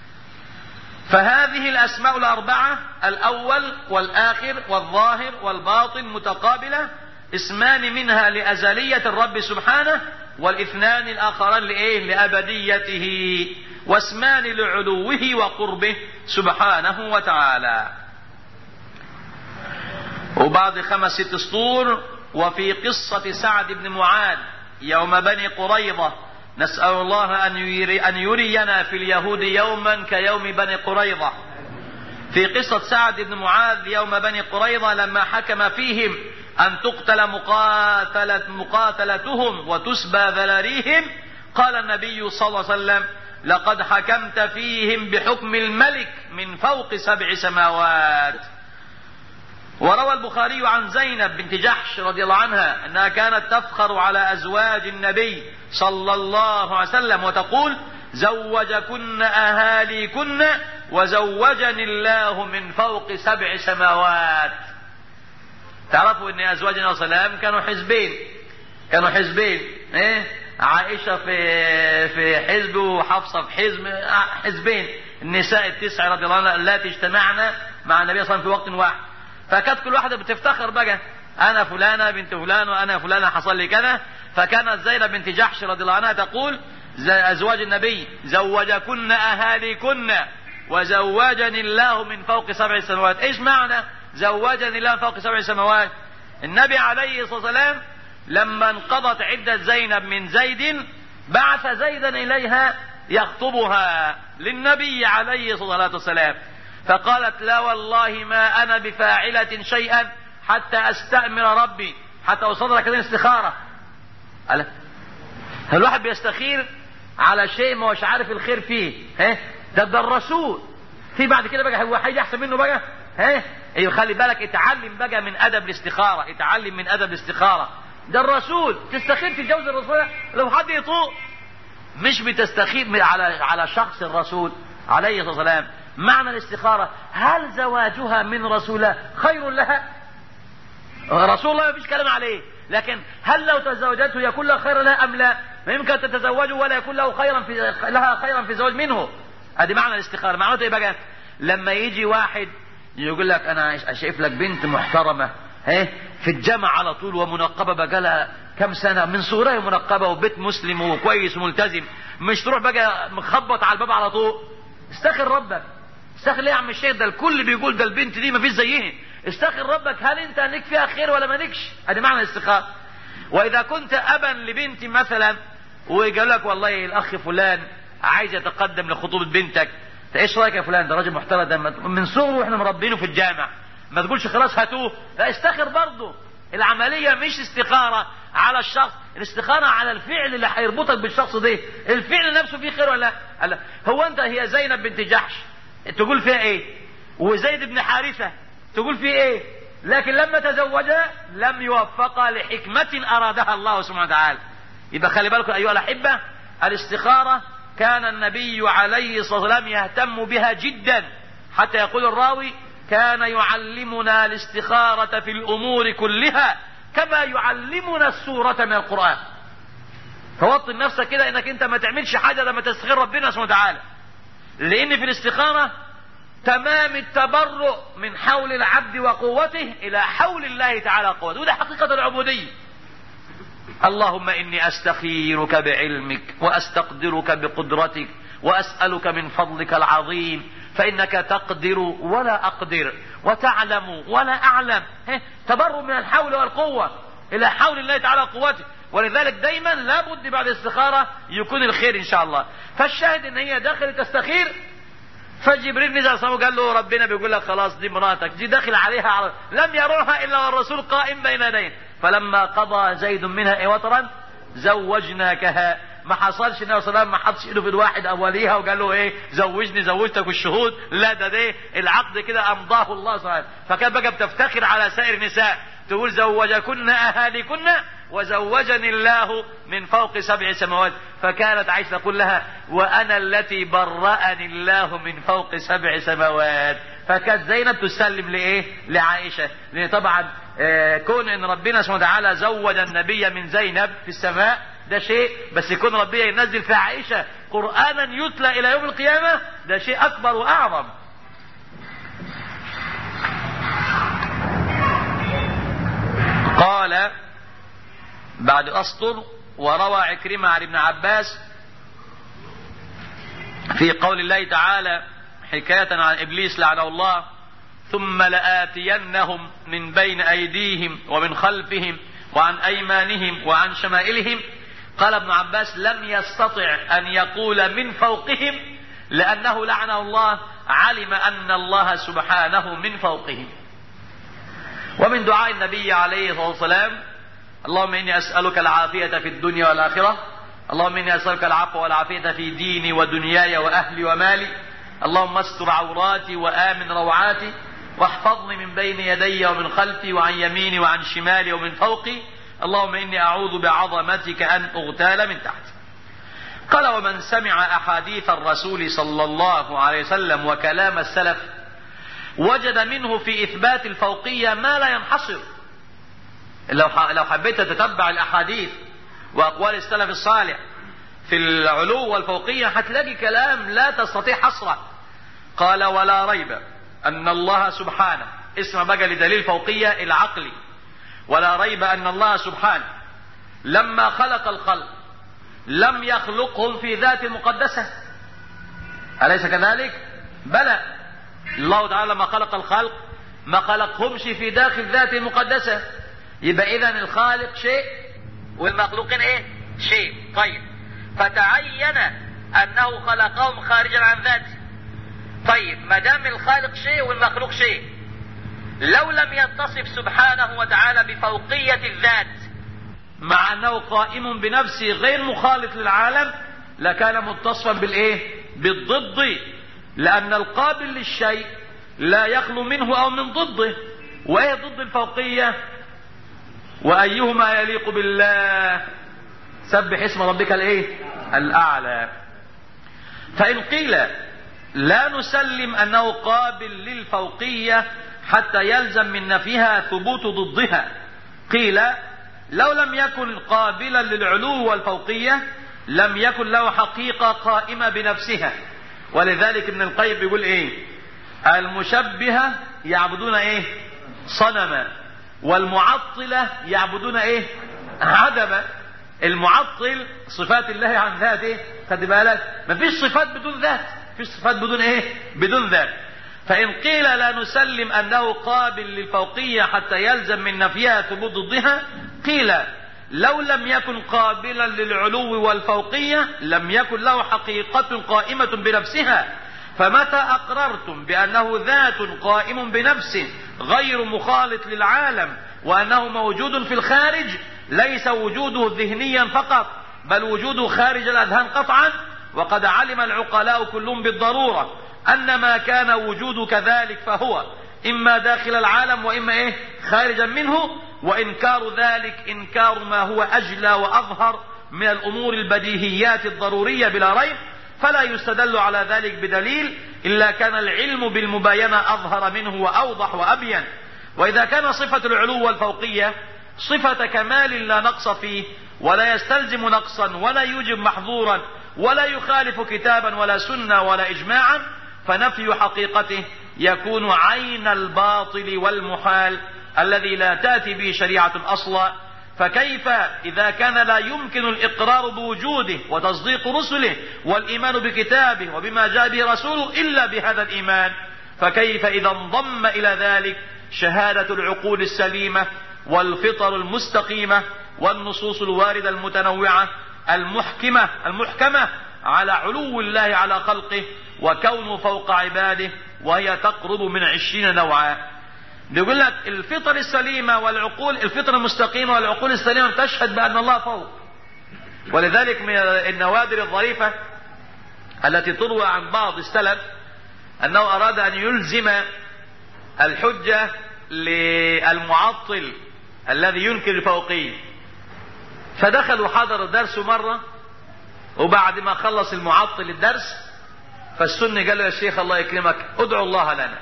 فهذه الاسماء الاربعة الاول والاخر والظاهر والباطن متقابلة اسمان منها لأزلية الرب سبحانه والاثنان الآخران لإيه لأبديته واسمان لعلوه وقربه سبحانه وتعالى وبعد خمس ست سطور وفي قصة سعد بن معاذ يوم بني قريظة نسأل الله أن, يري أن يرينا في اليهود يوما كيوم بني قريظة في قصة سعد بن معاذ يوم بني قريظة لما حكم فيهم أن تقتل مقاتلة مقاتلتهم وتسبى ذراريهم قال النبي صلى الله عليه وسلم لقد حكمت فيهم بحكم الملك من فوق سبع سماوات وروى البخاري عن زينب بنت جحش رضي الله عنها انها كانت تفخر على ازواج النبي صلى الله عليه وسلم وتقول زوجكن اهاليكن وزوجني الله من فوق سبع سماوات تعرفوا ان ازواج النبي صلى الله عليه وسلم كانوا حزبين كانوا حزبين ايه عائشه في في حزب وحفصه في حزب حزبين النساء التسع رضي الله عنهن اللاتي اجتمعن مع النبي صلى الله عليه وسلم في وقت واحد فكانت كل واحده بتفتخر بقى انا فلانه بنت فلان وانا فلانه حصل لي كذا فكانت زينب بنت جحش رضي الله عنها تقول ازواج النبي زوجكن اهاليكن وزوجني الله من فوق سبع سماوات ايش معنى زوجني الله من فوق سبع سماوات النبي عليه الصلاه والسلام لما انقضت عده زينب من زيد بعث زيدا اليها يخطبها للنبي عليه الصلاه والسلام فقالت لا والله ما انا بفاعله شيئا حتى استامر ربي حتى اوصل لك الاستخاره قال هل الواحد بيستخير على شيء ما هوش عارف الخير فيه ها ده ده الرسول في بعد كده بقى هو هيجي احسن منه بقى ها ايوه خلي بالك اتعلم بقى من ادب الاستخاره اتعلم من ادب الاستخاره ده الرسول تستخير في جوز الرسول لو حد يطوق مش بتستخير على على شخص الرسول عليه الصلاه والسلام معنى الاستخاره هل زواجها من رسول الله خير لها رسول الله ما فيش كلام عليه لكن هل لو تزوجته يكون لها خير لها ام لا ما يمكن تتزوجه ولا يكون له خيرا في لها خيرا في زواج منه ادي معنى الاستخاره معناته ايه بقى لما يجي واحد يقول لك انا شايف لك بنت محترمه ايه في الجامعة على طول ومنقبة بقى لها كم سنة من صغرها منقبة وبيت مسلم وكويس وملتزم مش تروح بقى مخبط على الباب على طول استخر ربك استخر ليه يا عم الشيخ ده الكل بيقول ده البنت دي ما فيش زيها استخر ربك هل انت ليك فيها خير ولا مالكش ادي معنى الاستخارة واذا كنت ابا لبنت مثلا وقال لك والله الاخ فلان عايز يتقدم لخطوبة بنتك ايش رايك يا فلان ده راجل محترم ده من صغره واحنا مربينه في الجامع ما تقولش خلاص هاتوه لا استخر برضه العملية مش استخارة على الشخص الاستخارة على الفعل اللي هيربطك بالشخص ده الفعل نفسه فيه خير ولا لا هو انت هي زينب بنت جحش تقول فيها ايه وزيد بن حارثة تقول فيه ايه لكن لما تزوجها لم يوفقها لحكمة ارادها الله سبحانه وتعالى يبقى خلي بالكم ايها الاحبة الاستخارة كان النبي عليه الصلاة والسلام يهتم بها جدا حتى يقول الراوي كان يعلمنا الاستخارة في الأمور كلها كما يعلمنا السورة من القرآن فوطن نفسك كده انك انت ما تعملش حاجة لما تستخير ربنا سبحانه وتعالى لان في الاستخارة تمام التبرؤ من حول العبد وقوته الى حول الله تعالى قوته وده حقيقة العبودية اللهم اني استخيرك بعلمك واستقدرك بقدرتك واسألك من فضلك العظيم فإنك تقدر ولا أقدر وتعلم ولا أعلم تبر من الحول والقوة إلى حول الله تعالى قوته ولذلك دايما لابد بعد الاستخارة يكون الخير إن شاء الله فالشاهد إن هي داخل تستخير فجبريل نزل صلى قال له ربنا بيقول لك خلاص دي مراتك دي داخل عليها على لم يروها إلا والرسول قائم بين يديه فلما قضى زيد منها وطرا زوجناكها ما حصلش النبي صلى الله عليه وسلم ما حطش ايده في الواحد اوليها وقال له ايه زوجني زوجتك والشهود لا ده ده العقد كده امضاه الله سبحانه فكان بقى بتفتخر على سائر النساء تقول زوجكن اهاليكن وزوجني الله من فوق سبع سماوات فكانت عائشه تقول لها وانا التي برأني الله من فوق سبع سماوات فكانت زينب تسلم لايه لعائشه لان طبعا آه كون ان ربنا سبحانه وتعالى زوج النبي من زينب في السماء ده شيء بس يكون ربنا ينزل في عائشة قرآنا يتلى إلى يوم القيامة ده شيء أكبر وأعظم قال بعد أسطر وروى عكرمة عن ابن عباس في قول الله تعالى حكاية عن إبليس لعنه الله ثم لآتينهم من بين أيديهم ومن خلفهم وعن أيمانهم وعن شمائلهم قال ابن عباس لم يستطع أن يقول من فوقهم لأنه لعنه الله علم أن الله سبحانه من فوقه ومن دعاء النبي عليه الصلاة والسلام اللهم إني أسألك العافية في الدنيا والآخرة اللهم إني أسألك العفو والعافية في ديني ودنياي وأهلي ومالي اللهم استر عوراتي وآمن روعاتي واحفظني من بين يدي ومن خلفي وعن يميني وعن شمالي ومن فوقي اللهم إني أعوذ بعظمتك أن أغتال من تحتي قال ومن سمع أحاديث الرسول صلى الله عليه وسلم وكلام السلف وجد منه في إثبات الفوقية ما لا ينحصر لو لو حبيت تتبع الأحاديث وأقوال السلف الصالح في العلو والفوقية هتلاقي كلام لا تستطيع حصره قال ولا ريب أن الله سبحانه اسم بقى لدليل فوقية العقلي ولا ريب أن الله سبحانه لما خلق الخلق لم يخلقهم في ذات مقدسة أليس كذلك؟ بلى الله تعالى لما خلق الخلق ما خلقهمش في داخل ذاته المقدسة يبقى إذا الخالق شيء والمخلوقين إيه؟ شيء طيب فتعين أنه خلقهم خارجا عن ذاته طيب ما دام الخالق شيء والمخلوق شيء لو لم يتصف سبحانه وتعالى بفوقية الذات مع انه قائم بنفسه غير مخالط للعالم لكان متصفا بالايه بالضد لان القابل للشيء لا يخلو منه او من ضده وايه ضد الفوقية وايهما يليق بالله سبح اسم ربك الايه الاعلى فان قيل لا نسلم انه قابل للفوقية حتى يلزم من نفيها ثبوت ضدها قيل لو لم يكن قابلا للعلو والفوقية لم يكن له حقيقة قائمة بنفسها ولذلك ابن القيم بيقول ايه المشبهة يعبدون ايه صنما والمعطلة يعبدون ايه عدما المعطل صفات الله عن ذاته خد بالك مفيش صفات بدون ذات مفيش صفات بدون ايه بدون ذات فإن قيل لا نسلم أنه قابل للفوقية حتى يلزم من نفيها ثبوت ضدها قيل لو لم يكن قابلا للعلو والفوقية لم يكن له حقيقة قائمة بنفسها فمتى أقررتم بأنه ذات قائم بنفسه غير مخالط للعالم وأنه موجود في الخارج ليس وجوده ذهنيا فقط بل وجوده خارج الأذهان قطعا وقد علم العقلاء كلهم بالضرورة أن ما كان وجود كذلك فهو إما داخل العالم وإما إيه خارجا منه وإنكار ذلك إنكار ما هو أجلى وأظهر من الأمور البديهيات الضرورية بلا ريب فلا يستدل على ذلك بدليل إلا كان العلم بالمباينة أظهر منه وأوضح وأبين وإذا كان صفة العلو والفوقية صفة كمال لا نقص فيه ولا يستلزم نقصا ولا يوجب محظورا ولا يخالف كتابا ولا سنة ولا إجماعا فنفي حقيقته يكون عين الباطل والمحال الذي لا تاتي به شريعه اصلا فكيف اذا كان لا يمكن الاقرار بوجوده وتصديق رسله والايمان بكتابه وبما جاء به رسوله الا بهذا الايمان فكيف اذا انضم الى ذلك شهاده العقول السليمه والفطر المستقيمه والنصوص الوارده المتنوعه المحكمه المحكمه على علو الله على خلقه وكونه فوق عباده وهي تقرب من عشرين نوعا بيقول لك الفطر السليمة والعقول الفطر المستقيمة والعقول السليمة تشهد بأن الله فوق ولذلك من النوادر الظريفة التي تروى عن بعض السلف أنه أراد أن يلزم الحجة للمعطل الذي ينكر الفوقية فدخل وحضر الدرس مرة وبعد ما خلص المعطل الدرس فالسني قال له يا شيخ الله يكرمك ادعو الله لنا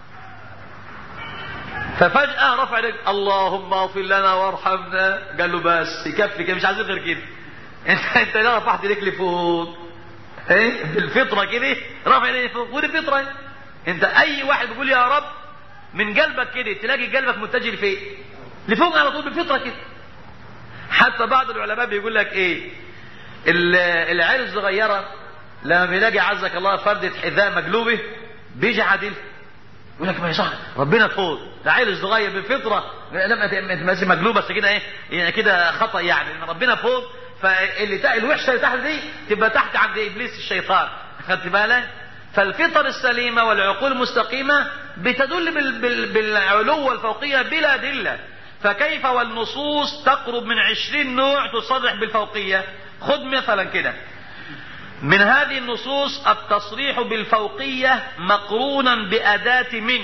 ففجأة رفع يدك اللهم اغفر لنا وارحمنا قال له بس يكفي كده مش عايزين غير كده انت انت ليه رفعت ايديك لفوق ايه بالفطره كده رفع ايديك لفوق ودي فطره انت اي واحد بيقول يا رب من قلبك كده تلاقي قلبك متجه لفين لفوق على طول بالفطره كده حتى بعض العلماء بيقول لك ايه العيال الصغيره لما بيلاقي عزك الله فردة حذاء مقلوبة بيجي عادل يقول لك ما صح ربنا فوق ده عيل صغير بالفطره لما تمشي مقلوبه بس كده ايه يعني كده خطا يعني ان ربنا فوق فاللي الوحشه اللي تحت دي تبقى تحت عند ابليس الشيطان خدت بالك فالفطر السليمة والعقول المستقيمة بتدل بال بال بالعلو والفوقية بلا دلة فكيف والنصوص تقرب من عشرين نوع تصرح بالفوقية خذ مثلا كده من هذه النصوص التصريح بالفوقية مقرونا بأداة من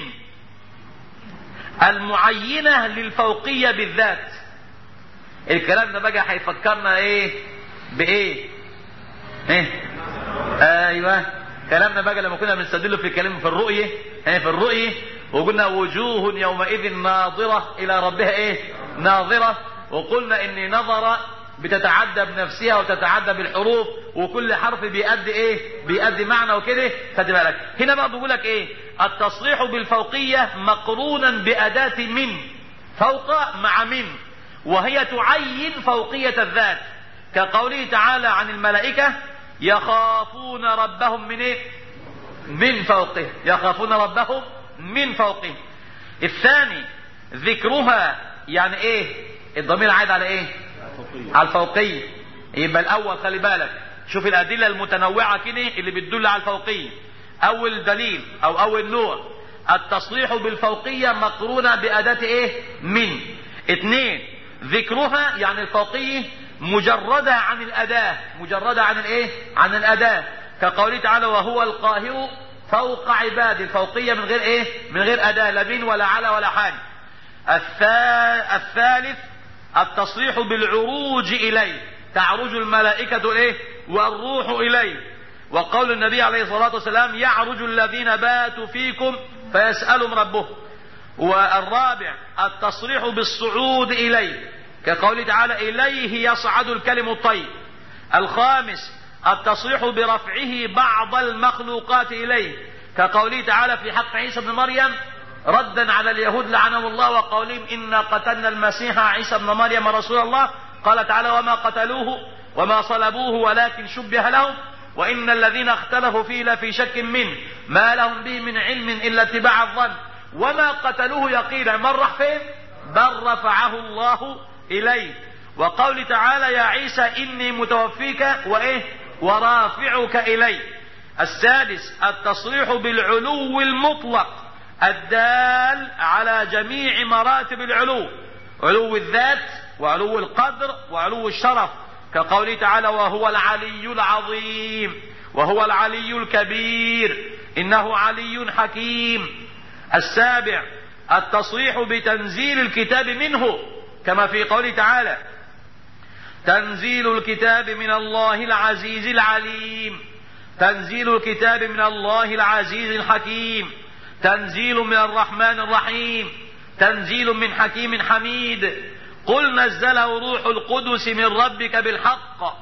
المعينة للفوقية بالذات الكلام ده بقى هيفكرنا ايه بايه ايه ايوه كلامنا بقى لما كنا بنستدل في الكلام في الرؤية ايه في الرؤية وقلنا وجوه يومئذ ناظرة الى ربها ايه ناظرة وقلنا ان نظر بتتعدى بنفسها وتتعدى بالحروف وكل حرف بيأدي ايه بيأدي معنى وكده خد بالك هنا بقى بيقول لك ايه التصريح بالفوقية مقرونا بأداة من فوق مع من وهي تعين فوقية الذات كقوله تعالى عن الملائكة يخافون ربهم من ايه من فوقه يخافون ربهم من فوقه الثاني ذكرها يعني ايه الضمير عايد على ايه على الفوقية يبقى الاول خلي بالك شوف الادلة المتنوعة كده اللي بتدل على الفوقية اول دليل او اول نوع التصريح بالفوقية مقرونة بأداة ايه من اثنين ذكرها يعني الفوقية مجردة عن الأداة مجردة عن الايه عن الأداة كقوله تعالى وهو القاهر فوق عباده الفوقية من غير ايه من غير أداة لا بين ولا على ولا حاجة الثالث التصريح بالعروج إليه تعرج الملائكة ايه والروح إليه وقول النبي عليه الصلاة والسلام يعرج الذين باتوا فيكم فيسألهم ربهم والرابع التصريح بالصعود إليه كقوله تعالى إليه يصعد الكلم الطيب الخامس التصريح برفعه بعض المخلوقات إليه كقوله تعالى في حق عيسى بن مريم ردا على اليهود لعنهم الله وقولهم إنا قتلنا المسيح عيسى بن مريم رسول الله قال تعالى وما قتلوه وما صلبوه ولكن شبه لهم وإن الذين اختلفوا فيه لفي شك منه ما لهم به من علم إلا اتباع الظن وما قتلوه يقينا من راح فين بل رفعه الله إليه وقول تعالى يا عيسى إني متوفيك وإيه ورافعك إلي السادس التصريح بالعلو المطلق الدال على جميع مراتب العلو علو الذات وعلو القدر وعلو الشرف كقوله تعالى وهو العلي العظيم وهو العلي الكبير إنه علي حكيم السابع التصريح بتنزيل الكتاب منه كما في قوله تعالى تنزيل الكتاب من الله العزيز العليم تنزيل الكتاب من الله العزيز الحكيم تنزيل من الرحمن الرحيم تنزيل من حكيم حميد قل نزله روح القدس من ربك بالحق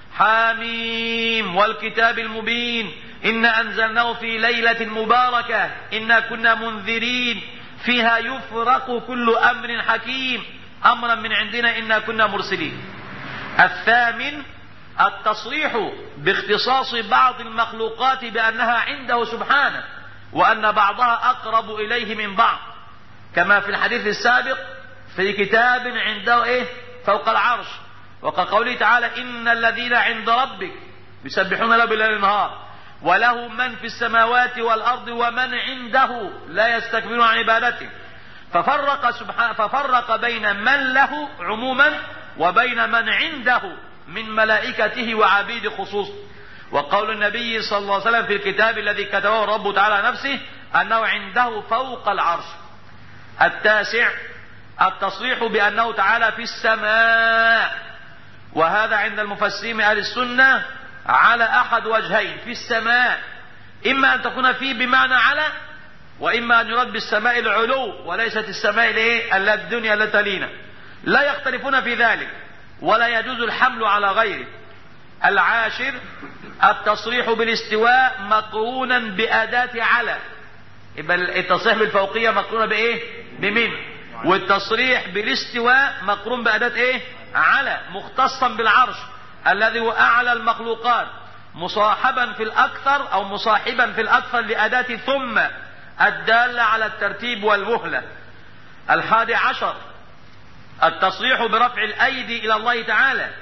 حاميم والكتاب المبين إنا أنزلناه في ليلة مباركة إنا كنا منذرين فيها يفرق كل أمر حكيم أمرا من عندنا إنا كنا مرسلين الثامن التصريح باختصاص بعض المخلوقات بأنها عنده سبحانه وأن بعضها أقرب إليه من بعض كما في الحديث السابق في كتاب عنده إيه فوق العرش وكقوله تعالى إن الذين عند ربك يسبحون له بالليل والنهار وله من في السماوات والأرض ومن عنده لا يستكبرون عن عبادته ففرق سبحانه ففرق بين من له عموما وبين من عنده من ملائكته وعبيد خصوص وقول النبي صلى الله عليه وسلم في الكتاب الذي كتبه الرب تعالى نفسه أنه عنده فوق العرش التاسع التصريح بأنه تعالى في السماء وهذا عند المفسرين أهل السنة على أحد وجهين في السماء إما أن تكون فيه بمعنى على وإما أن يراد بالسماء العلو وليست السماء الايه الدنيا التي تلينا لا يختلفون في ذلك ولا يجوز الحمل على غيره العاشر التصريح بالاستواء مقرونا بأداة على يبقى التصريح بالفوقية مقرونة بإيه؟ بمن والتصريح بالاستواء مقرون بأداة إيه؟ على مختصا بالعرش الذي هو أعلى المخلوقات مصاحبا في الأكثر أو مصاحبا في الأكثر لأداة ثم الدالة على الترتيب والوهلة الحادي عشر التصريح برفع الأيدي إلى الله تعالى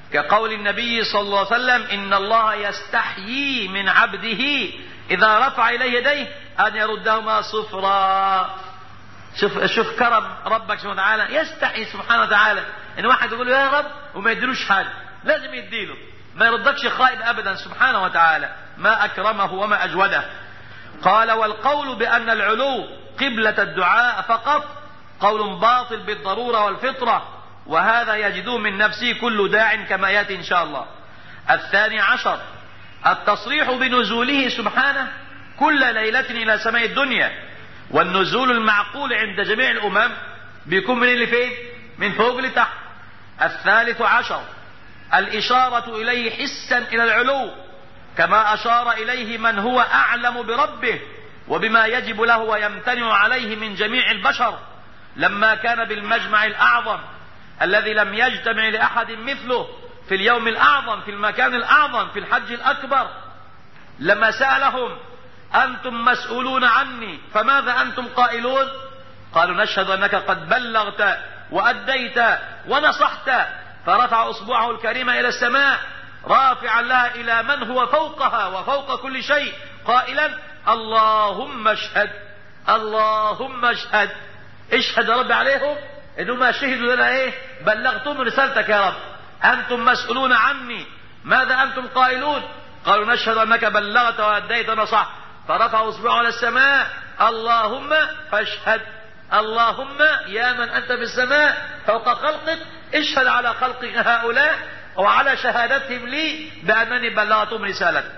كقول النبي صلى الله عليه وسلم إن الله يستحيي من عبده إذا رفع إليه يديه أن يردهما صفرا شوف شوف كرم ربك سبحانه وتعالى يستحي سبحانه وتعالى ان واحد يقول له يا رب وما يديلوش حاجه لازم يديله ما يردكش خائب ابدا سبحانه وتعالى ما اكرمه وما اجوده قال والقول بان العلو قبله الدعاء فقط قول باطل بالضروره والفطره وهذا يجدوه من نفسه كل داع كما ياتي ان شاء الله الثاني عشر التصريح بنزوله سبحانه كل ليله الى سماء الدنيا والنزول المعقول عند جميع الأمم بيكون من اللي فين من فوق لتحت الثالث عشر الإشارة إليه حسا إلى العلو كما أشار إليه من هو أعلم بربه وبما يجب له ويمتنع عليه من جميع البشر لما كان بالمجمع الأعظم الذي لم يجتمع لأحد مثله في اليوم الأعظم في المكان الأعظم في الحج الأكبر لما سألهم أنتم مسؤولون عني فماذا أنتم قائلون قالوا نشهد أنك قد بلغت وأديت ونصحت فرفع أصبعه الكريمة إلى السماء رافعا لها إلى من هو فوقها وفوق كل شيء قائلا اللهم اشهد اللهم اشهد اشهد يا رب عليهم انهم ما شهدوا لنا ايه بلغتم رسالتك يا رب انتم مسؤولون عني ماذا انتم قائلون قالوا نشهد انك بلغت واديت ونصحت فرفع اصبعه الى السماء اللهم فاشهد اللهم يا من انت في السماء فوق خلقك اشهد على خلق هؤلاء وعلى شهادتهم لي بانني بلغتهم رسالتك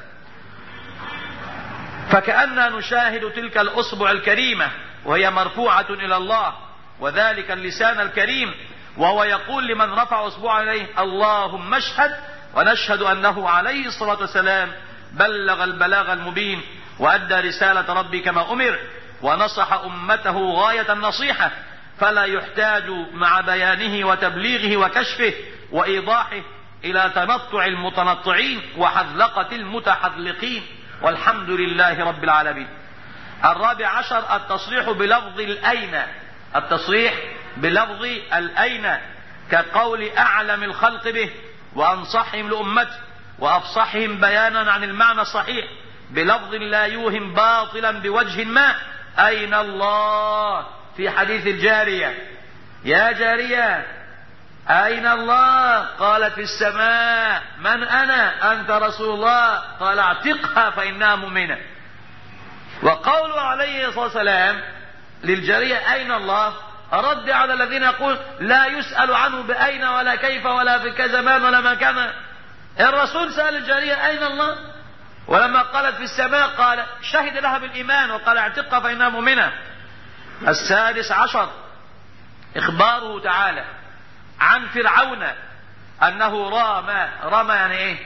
فكأننا نشاهد تلك الأصبع الكريمة وهي مرفوعة إلى الله وذلك اللسان الكريم وهو يقول لمن رفع أصبعه إليه اللهم اشهد ونشهد أنه عليه الصلاة والسلام بلغ البلاغ المبين وأدى رسالة ربي كما أمر ونصح أمته غاية النصيحة فلا يحتاج مع بيانه وتبليغه وكشفه وإيضاحه إلى تنطع المتنطعين وحذلقة المتحذلقين والحمد لله رب العالمين الرابع عشر التصريح بلفظ الأين التصريح بلفظ الأين كقول أعلم الخلق به وأنصحهم لأمته وأفصحهم بيانا عن المعنى الصحيح بلفظ لا يوهم باطلا بوجه ما أين الله في حديث الجارية يا جارية أين الله قالت في السماء من أنا أنت رسول الله قال اعتقها فإنها مؤمنة وقوله عليه الصلاة والسلام للجارية أين الله رد على الذين يقول لا يسأل عنه بأين ولا كيف ولا في كزمان ولا مكان الرسول سأل الجارية أين الله ولما قالت في السماء قال شهد لها بالإيمان وقال اعتقها فإنها مؤمنة السادس عشر إخباره تعالى عن فرعون أنه رام رام يعني إيه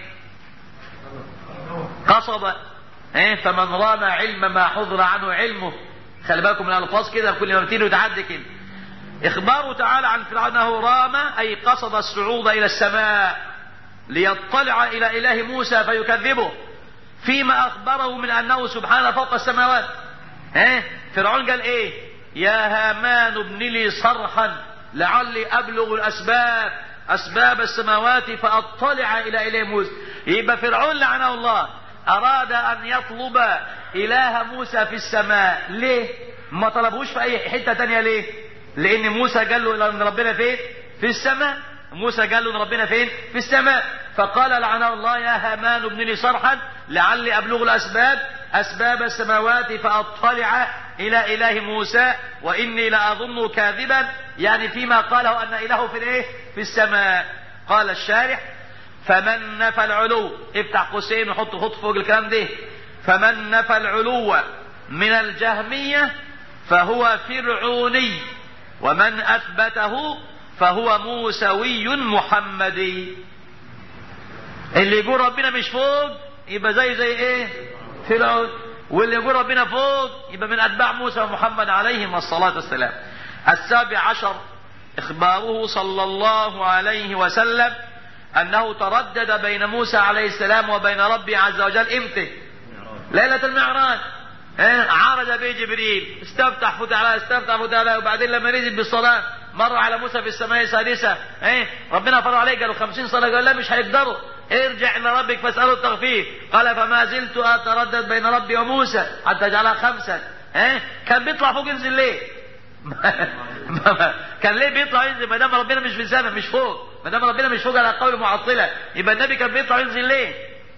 قصد إيه فمن رام علم ما حضر عنه علمه خلي بالكم من الألفاظ كده كل ما بتيجي وتعدي كده إخباره تعالى عن فرعون أنه رام أي قصد الصعود إلى السماء ليطلع إلى إله موسى فيكذبه فيما أخبره من أنه سبحانه فوق السماوات ها فرعون قال إيه يا هامان ابن لي صرحا لعلي أبلغ الأسباب أسباب السماوات فأطلع إلى إله موسى يبقى فرعون لعنه الله أراد أن يطلب إله موسى في السماء ليه ما طلبوش في أي حتة تانية ليه لأن موسى قال له إن ربنا فين في السماء موسى قال له ان ربنا فين في السماء فقال لعنه الله يا هامان ابن لي صرحا لعلي ابلغ الاسباب اسباب السماوات فاطلع الى اله موسى واني لاظنه كاذبا يعني فيما قاله ان اله في الايه في السماء قال الشارح فمن نفى العلو افتح قوسين وحط خط فوق الكلام ده فمن نفى العلو من الجهميه فهو فرعوني ومن اثبته فهو موسوي محمدي اللي يقول ربنا مش فوق يبقى زي زي ايه فرعون واللي يقول ربنا فوق يبقى من اتباع موسى ومحمد عليهم الصلاه والسلام السابع عشر اخباره صلى الله عليه وسلم انه تردد بين موسى عليه السلام وبين ربي عز وجل امتى ليله المعراج عرج به جبريل استفتح فتح على استفتح فتح على وبعدين لما نزل بالصلاه مروا على موسى في السماء السادسة ايه ربنا فرض عليه قالوا خمسين صلاة قال لا مش هيقدروا ارجع الى ربك فاسأله التغفير قال فما زلت اتردد بين ربي وموسى حتى جعلها خمسا ايه كان بيطلع فوق ينزل ليه كان ليه بيطلع ينزل ما دام ربنا مش في السماء مش فوق ما دام ربنا مش فوق على قول معطله يبقى النبي كان بيطلع ينزل ليه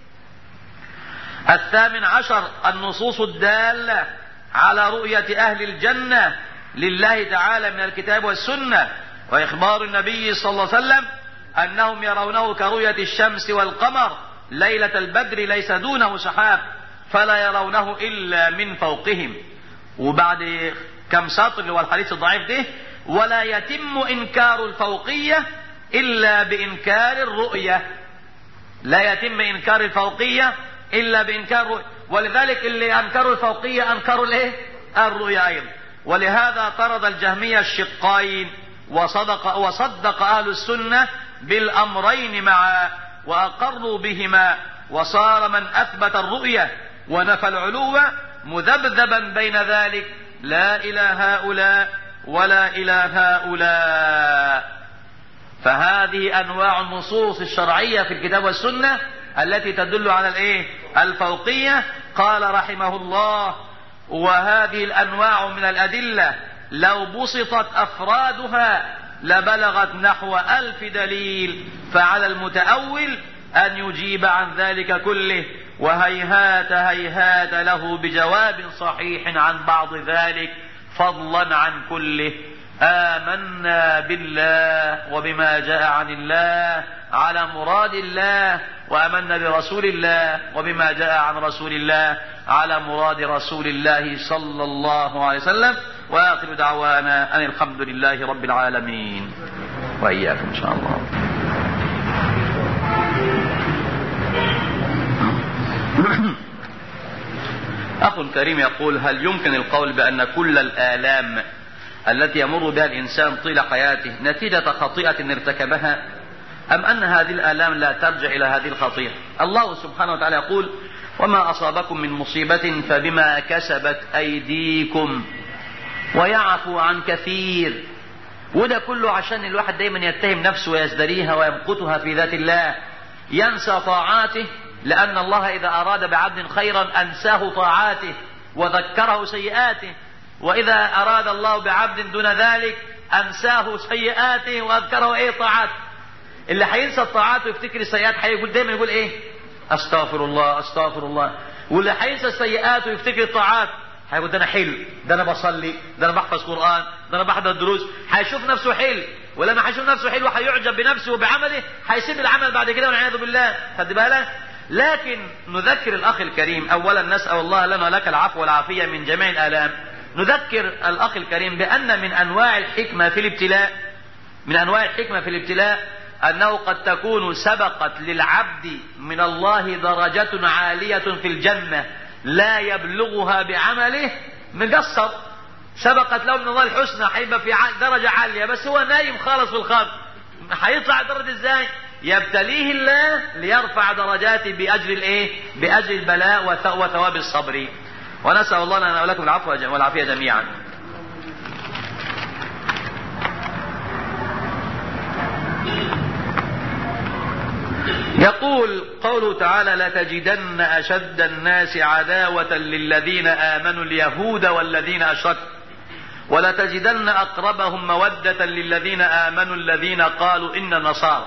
الثامن عشر النصوص الداله على رؤيه اهل الجنه لله تعالى من الكتاب والسنه واخبار النبي صلى الله عليه وسلم انهم يرونه كرؤيه الشمس والقمر ليله البدر ليس دونه سحاب فلا يرونه الا من فوقهم وبعد كم سطر اللي هو الحديث الضعيف ده ولا يتم انكار الفوقيه الا بانكار الرؤيه لا يتم انكار الفوقيه الا بانكار الرؤيه ولذلك اللي انكروا الفوقيه انكروا الايه الرؤيه ايضا ولهذا طرد الجهميه الشقين وصدق وصدق اهل السنه بالامرين معا واقروا بهما وصار من اثبت الرؤيه ونفى العلو مذبذبا بين ذلك لا الى هؤلاء ولا الى هؤلاء فهذه انواع النصوص الشرعيه في الكتاب والسنه التي تدل على الايه الفوقيه قال رحمه الله وهذه الانواع من الادله لو بسطت افرادها لبلغت نحو الف دليل فعلى المتاول ان يجيب عن ذلك كله وهيهات هيهات له بجواب صحيح عن بعض ذلك فضلا عن كله آمنا بالله وبما جاء عن الله على مراد الله وآمنا برسول الله وبما جاء عن رسول الله على مراد رسول الله صلى الله عليه وسلم وآخر دعوانا أن الحمد لله رب العالمين وإياكم إن شاء الله أخ كريم يقول هل يمكن القول بأن كل الآلام التي يمر بها الإنسان طيل حياته نتيجة خطيئة ارتكبها أم أن هذه الآلام لا ترجع إلى هذه الخطيئة الله سبحانه وتعالى يقول وما أصابكم من مصيبة فبما كسبت أيديكم ويعفو عن كثير وده كله عشان الواحد دايما يتهم نفسه ويزدريها ويمقتها في ذات الله ينسى طاعاته لأن الله إذا أراد بعبد خيرا أنساه طاعاته وذكره سيئاته وإذا أراد الله بعبد دون ذلك أنساه سيئاته وأذكره إيه طاعاته اللي هينسى الطاعات ويفتكر السيئات هيقول دايما يقول إيه أستغفر الله أستغفر الله واللي هينسى السيئات ويفتكر الطاعات هيقول ده أنا حلو ده أنا بصلي ده أنا بحفظ قرآن ده أنا بحضر دروس هيشوف نفسه حلو ولما هيشوف نفسه حلو هيعجب بنفسه وبعمله هيسيب العمل بعد كده والعياذ بالله خد بالك لكن نذكر الأخ الكريم أولا نسأل الله لنا ولك العفو والعافية من جميع الآلام نذكر الأخ الكريم بأن من أنواع الحكمة في الابتلاء من أنواع الحكمة في الابتلاء أنه قد تكون سبقت للعبد من الله درجة عالية في الجنة لا يبلغها بعمله مقصر سبقت له من الله الحسنى هيبقى في درجة عالية بس هو نايم خالص في الخلق هيطلع درجة ازاي؟ يبتليه الله ليرفع درجاته بأجر الايه؟ بأجر البلاء وثواب الصبر. ونسأل الله لنا ولكم العفو والعافية جميعا. يقول قوله تعالى لتجدن أشد الناس عداوة للذين آمنوا اليهود والذين أشركوا ولتجدن أقربهم مودة للذين آمنوا الذين قالوا إن نصارى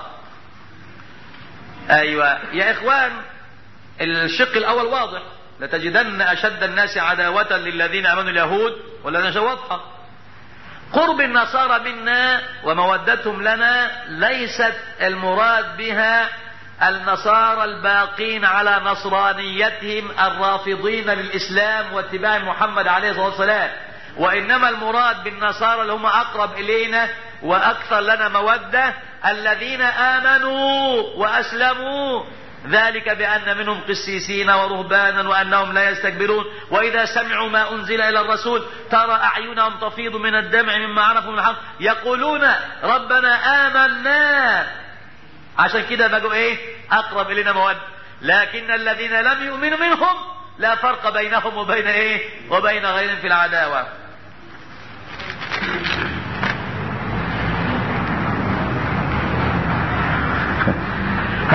أيوة يا إخوان الشق الأول واضح لتجدن أشد الناس عداوة للذين آمنوا اليهود والذين واضحة قرب النصارى منا ومودتهم لنا ليست المراد بها النصارى الباقين على نصرانيتهم الرافضين للإسلام واتباع محمد عليه الصلاة والسلام وإنما المراد بالنصارى اللي هم أقرب إلينا وأكثر لنا مودة الذين آمنوا وأسلموا ذلك بأن منهم قسيسين ورهبانا وأنهم لا يستكبرون وإذا سمعوا ما أنزل إلى الرسول ترى أعينهم تفيض من الدمع مما عرفوا من الحق يقولون ربنا آمنا عشان كده بقوا إيه أقرب إلينا مودة لكن الذين لم يؤمنوا منهم لا فرق بينهم وبين إيه وبين غيرهم في العداوة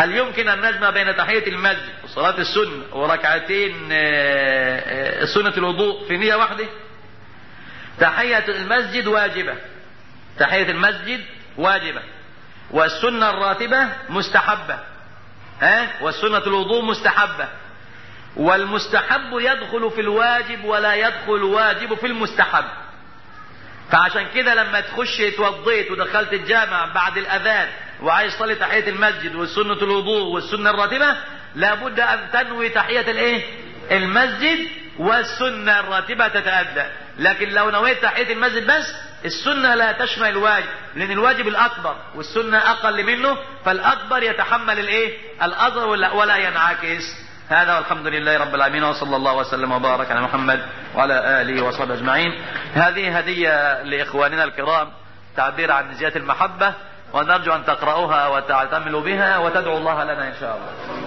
هل يمكن أن نجمع بين تحية المسجد وصلاة السنة وركعتين آه، آه، سنة الوضوء في نية واحدة تحية المسجد واجبة تحية المسجد واجبة والسنة الراتبة مستحبة ها والسنة الوضوء مستحبة والمستحب يدخل في الواجب ولا يدخل الواجب في المستحب فعشان كده لما تخش اتوضيت ودخلت الجامع بعد الاذان وعايز تصلي تحيه المسجد والسنه الوضوء والسنه الراتبه لابد ان تنوي تحيه الايه المسجد والسنه الراتبه تتادى لكن لو نويت تحيه المسجد بس السنه لا تشمل الواجب لان الواجب الاكبر والسنه اقل منه فالاكبر يتحمل الايه الاصغر ولا, ولا ينعكس هذا والحمد لله رب العالمين وصلى الله وسلم وبارك على محمد وعلى اله وصحبه اجمعين. هذه هديه لاخواننا الكرام تعبير عن زياده المحبه ونرجو ان تقرأوها وتعتملوا بها وتدعوا الله لنا ان شاء الله.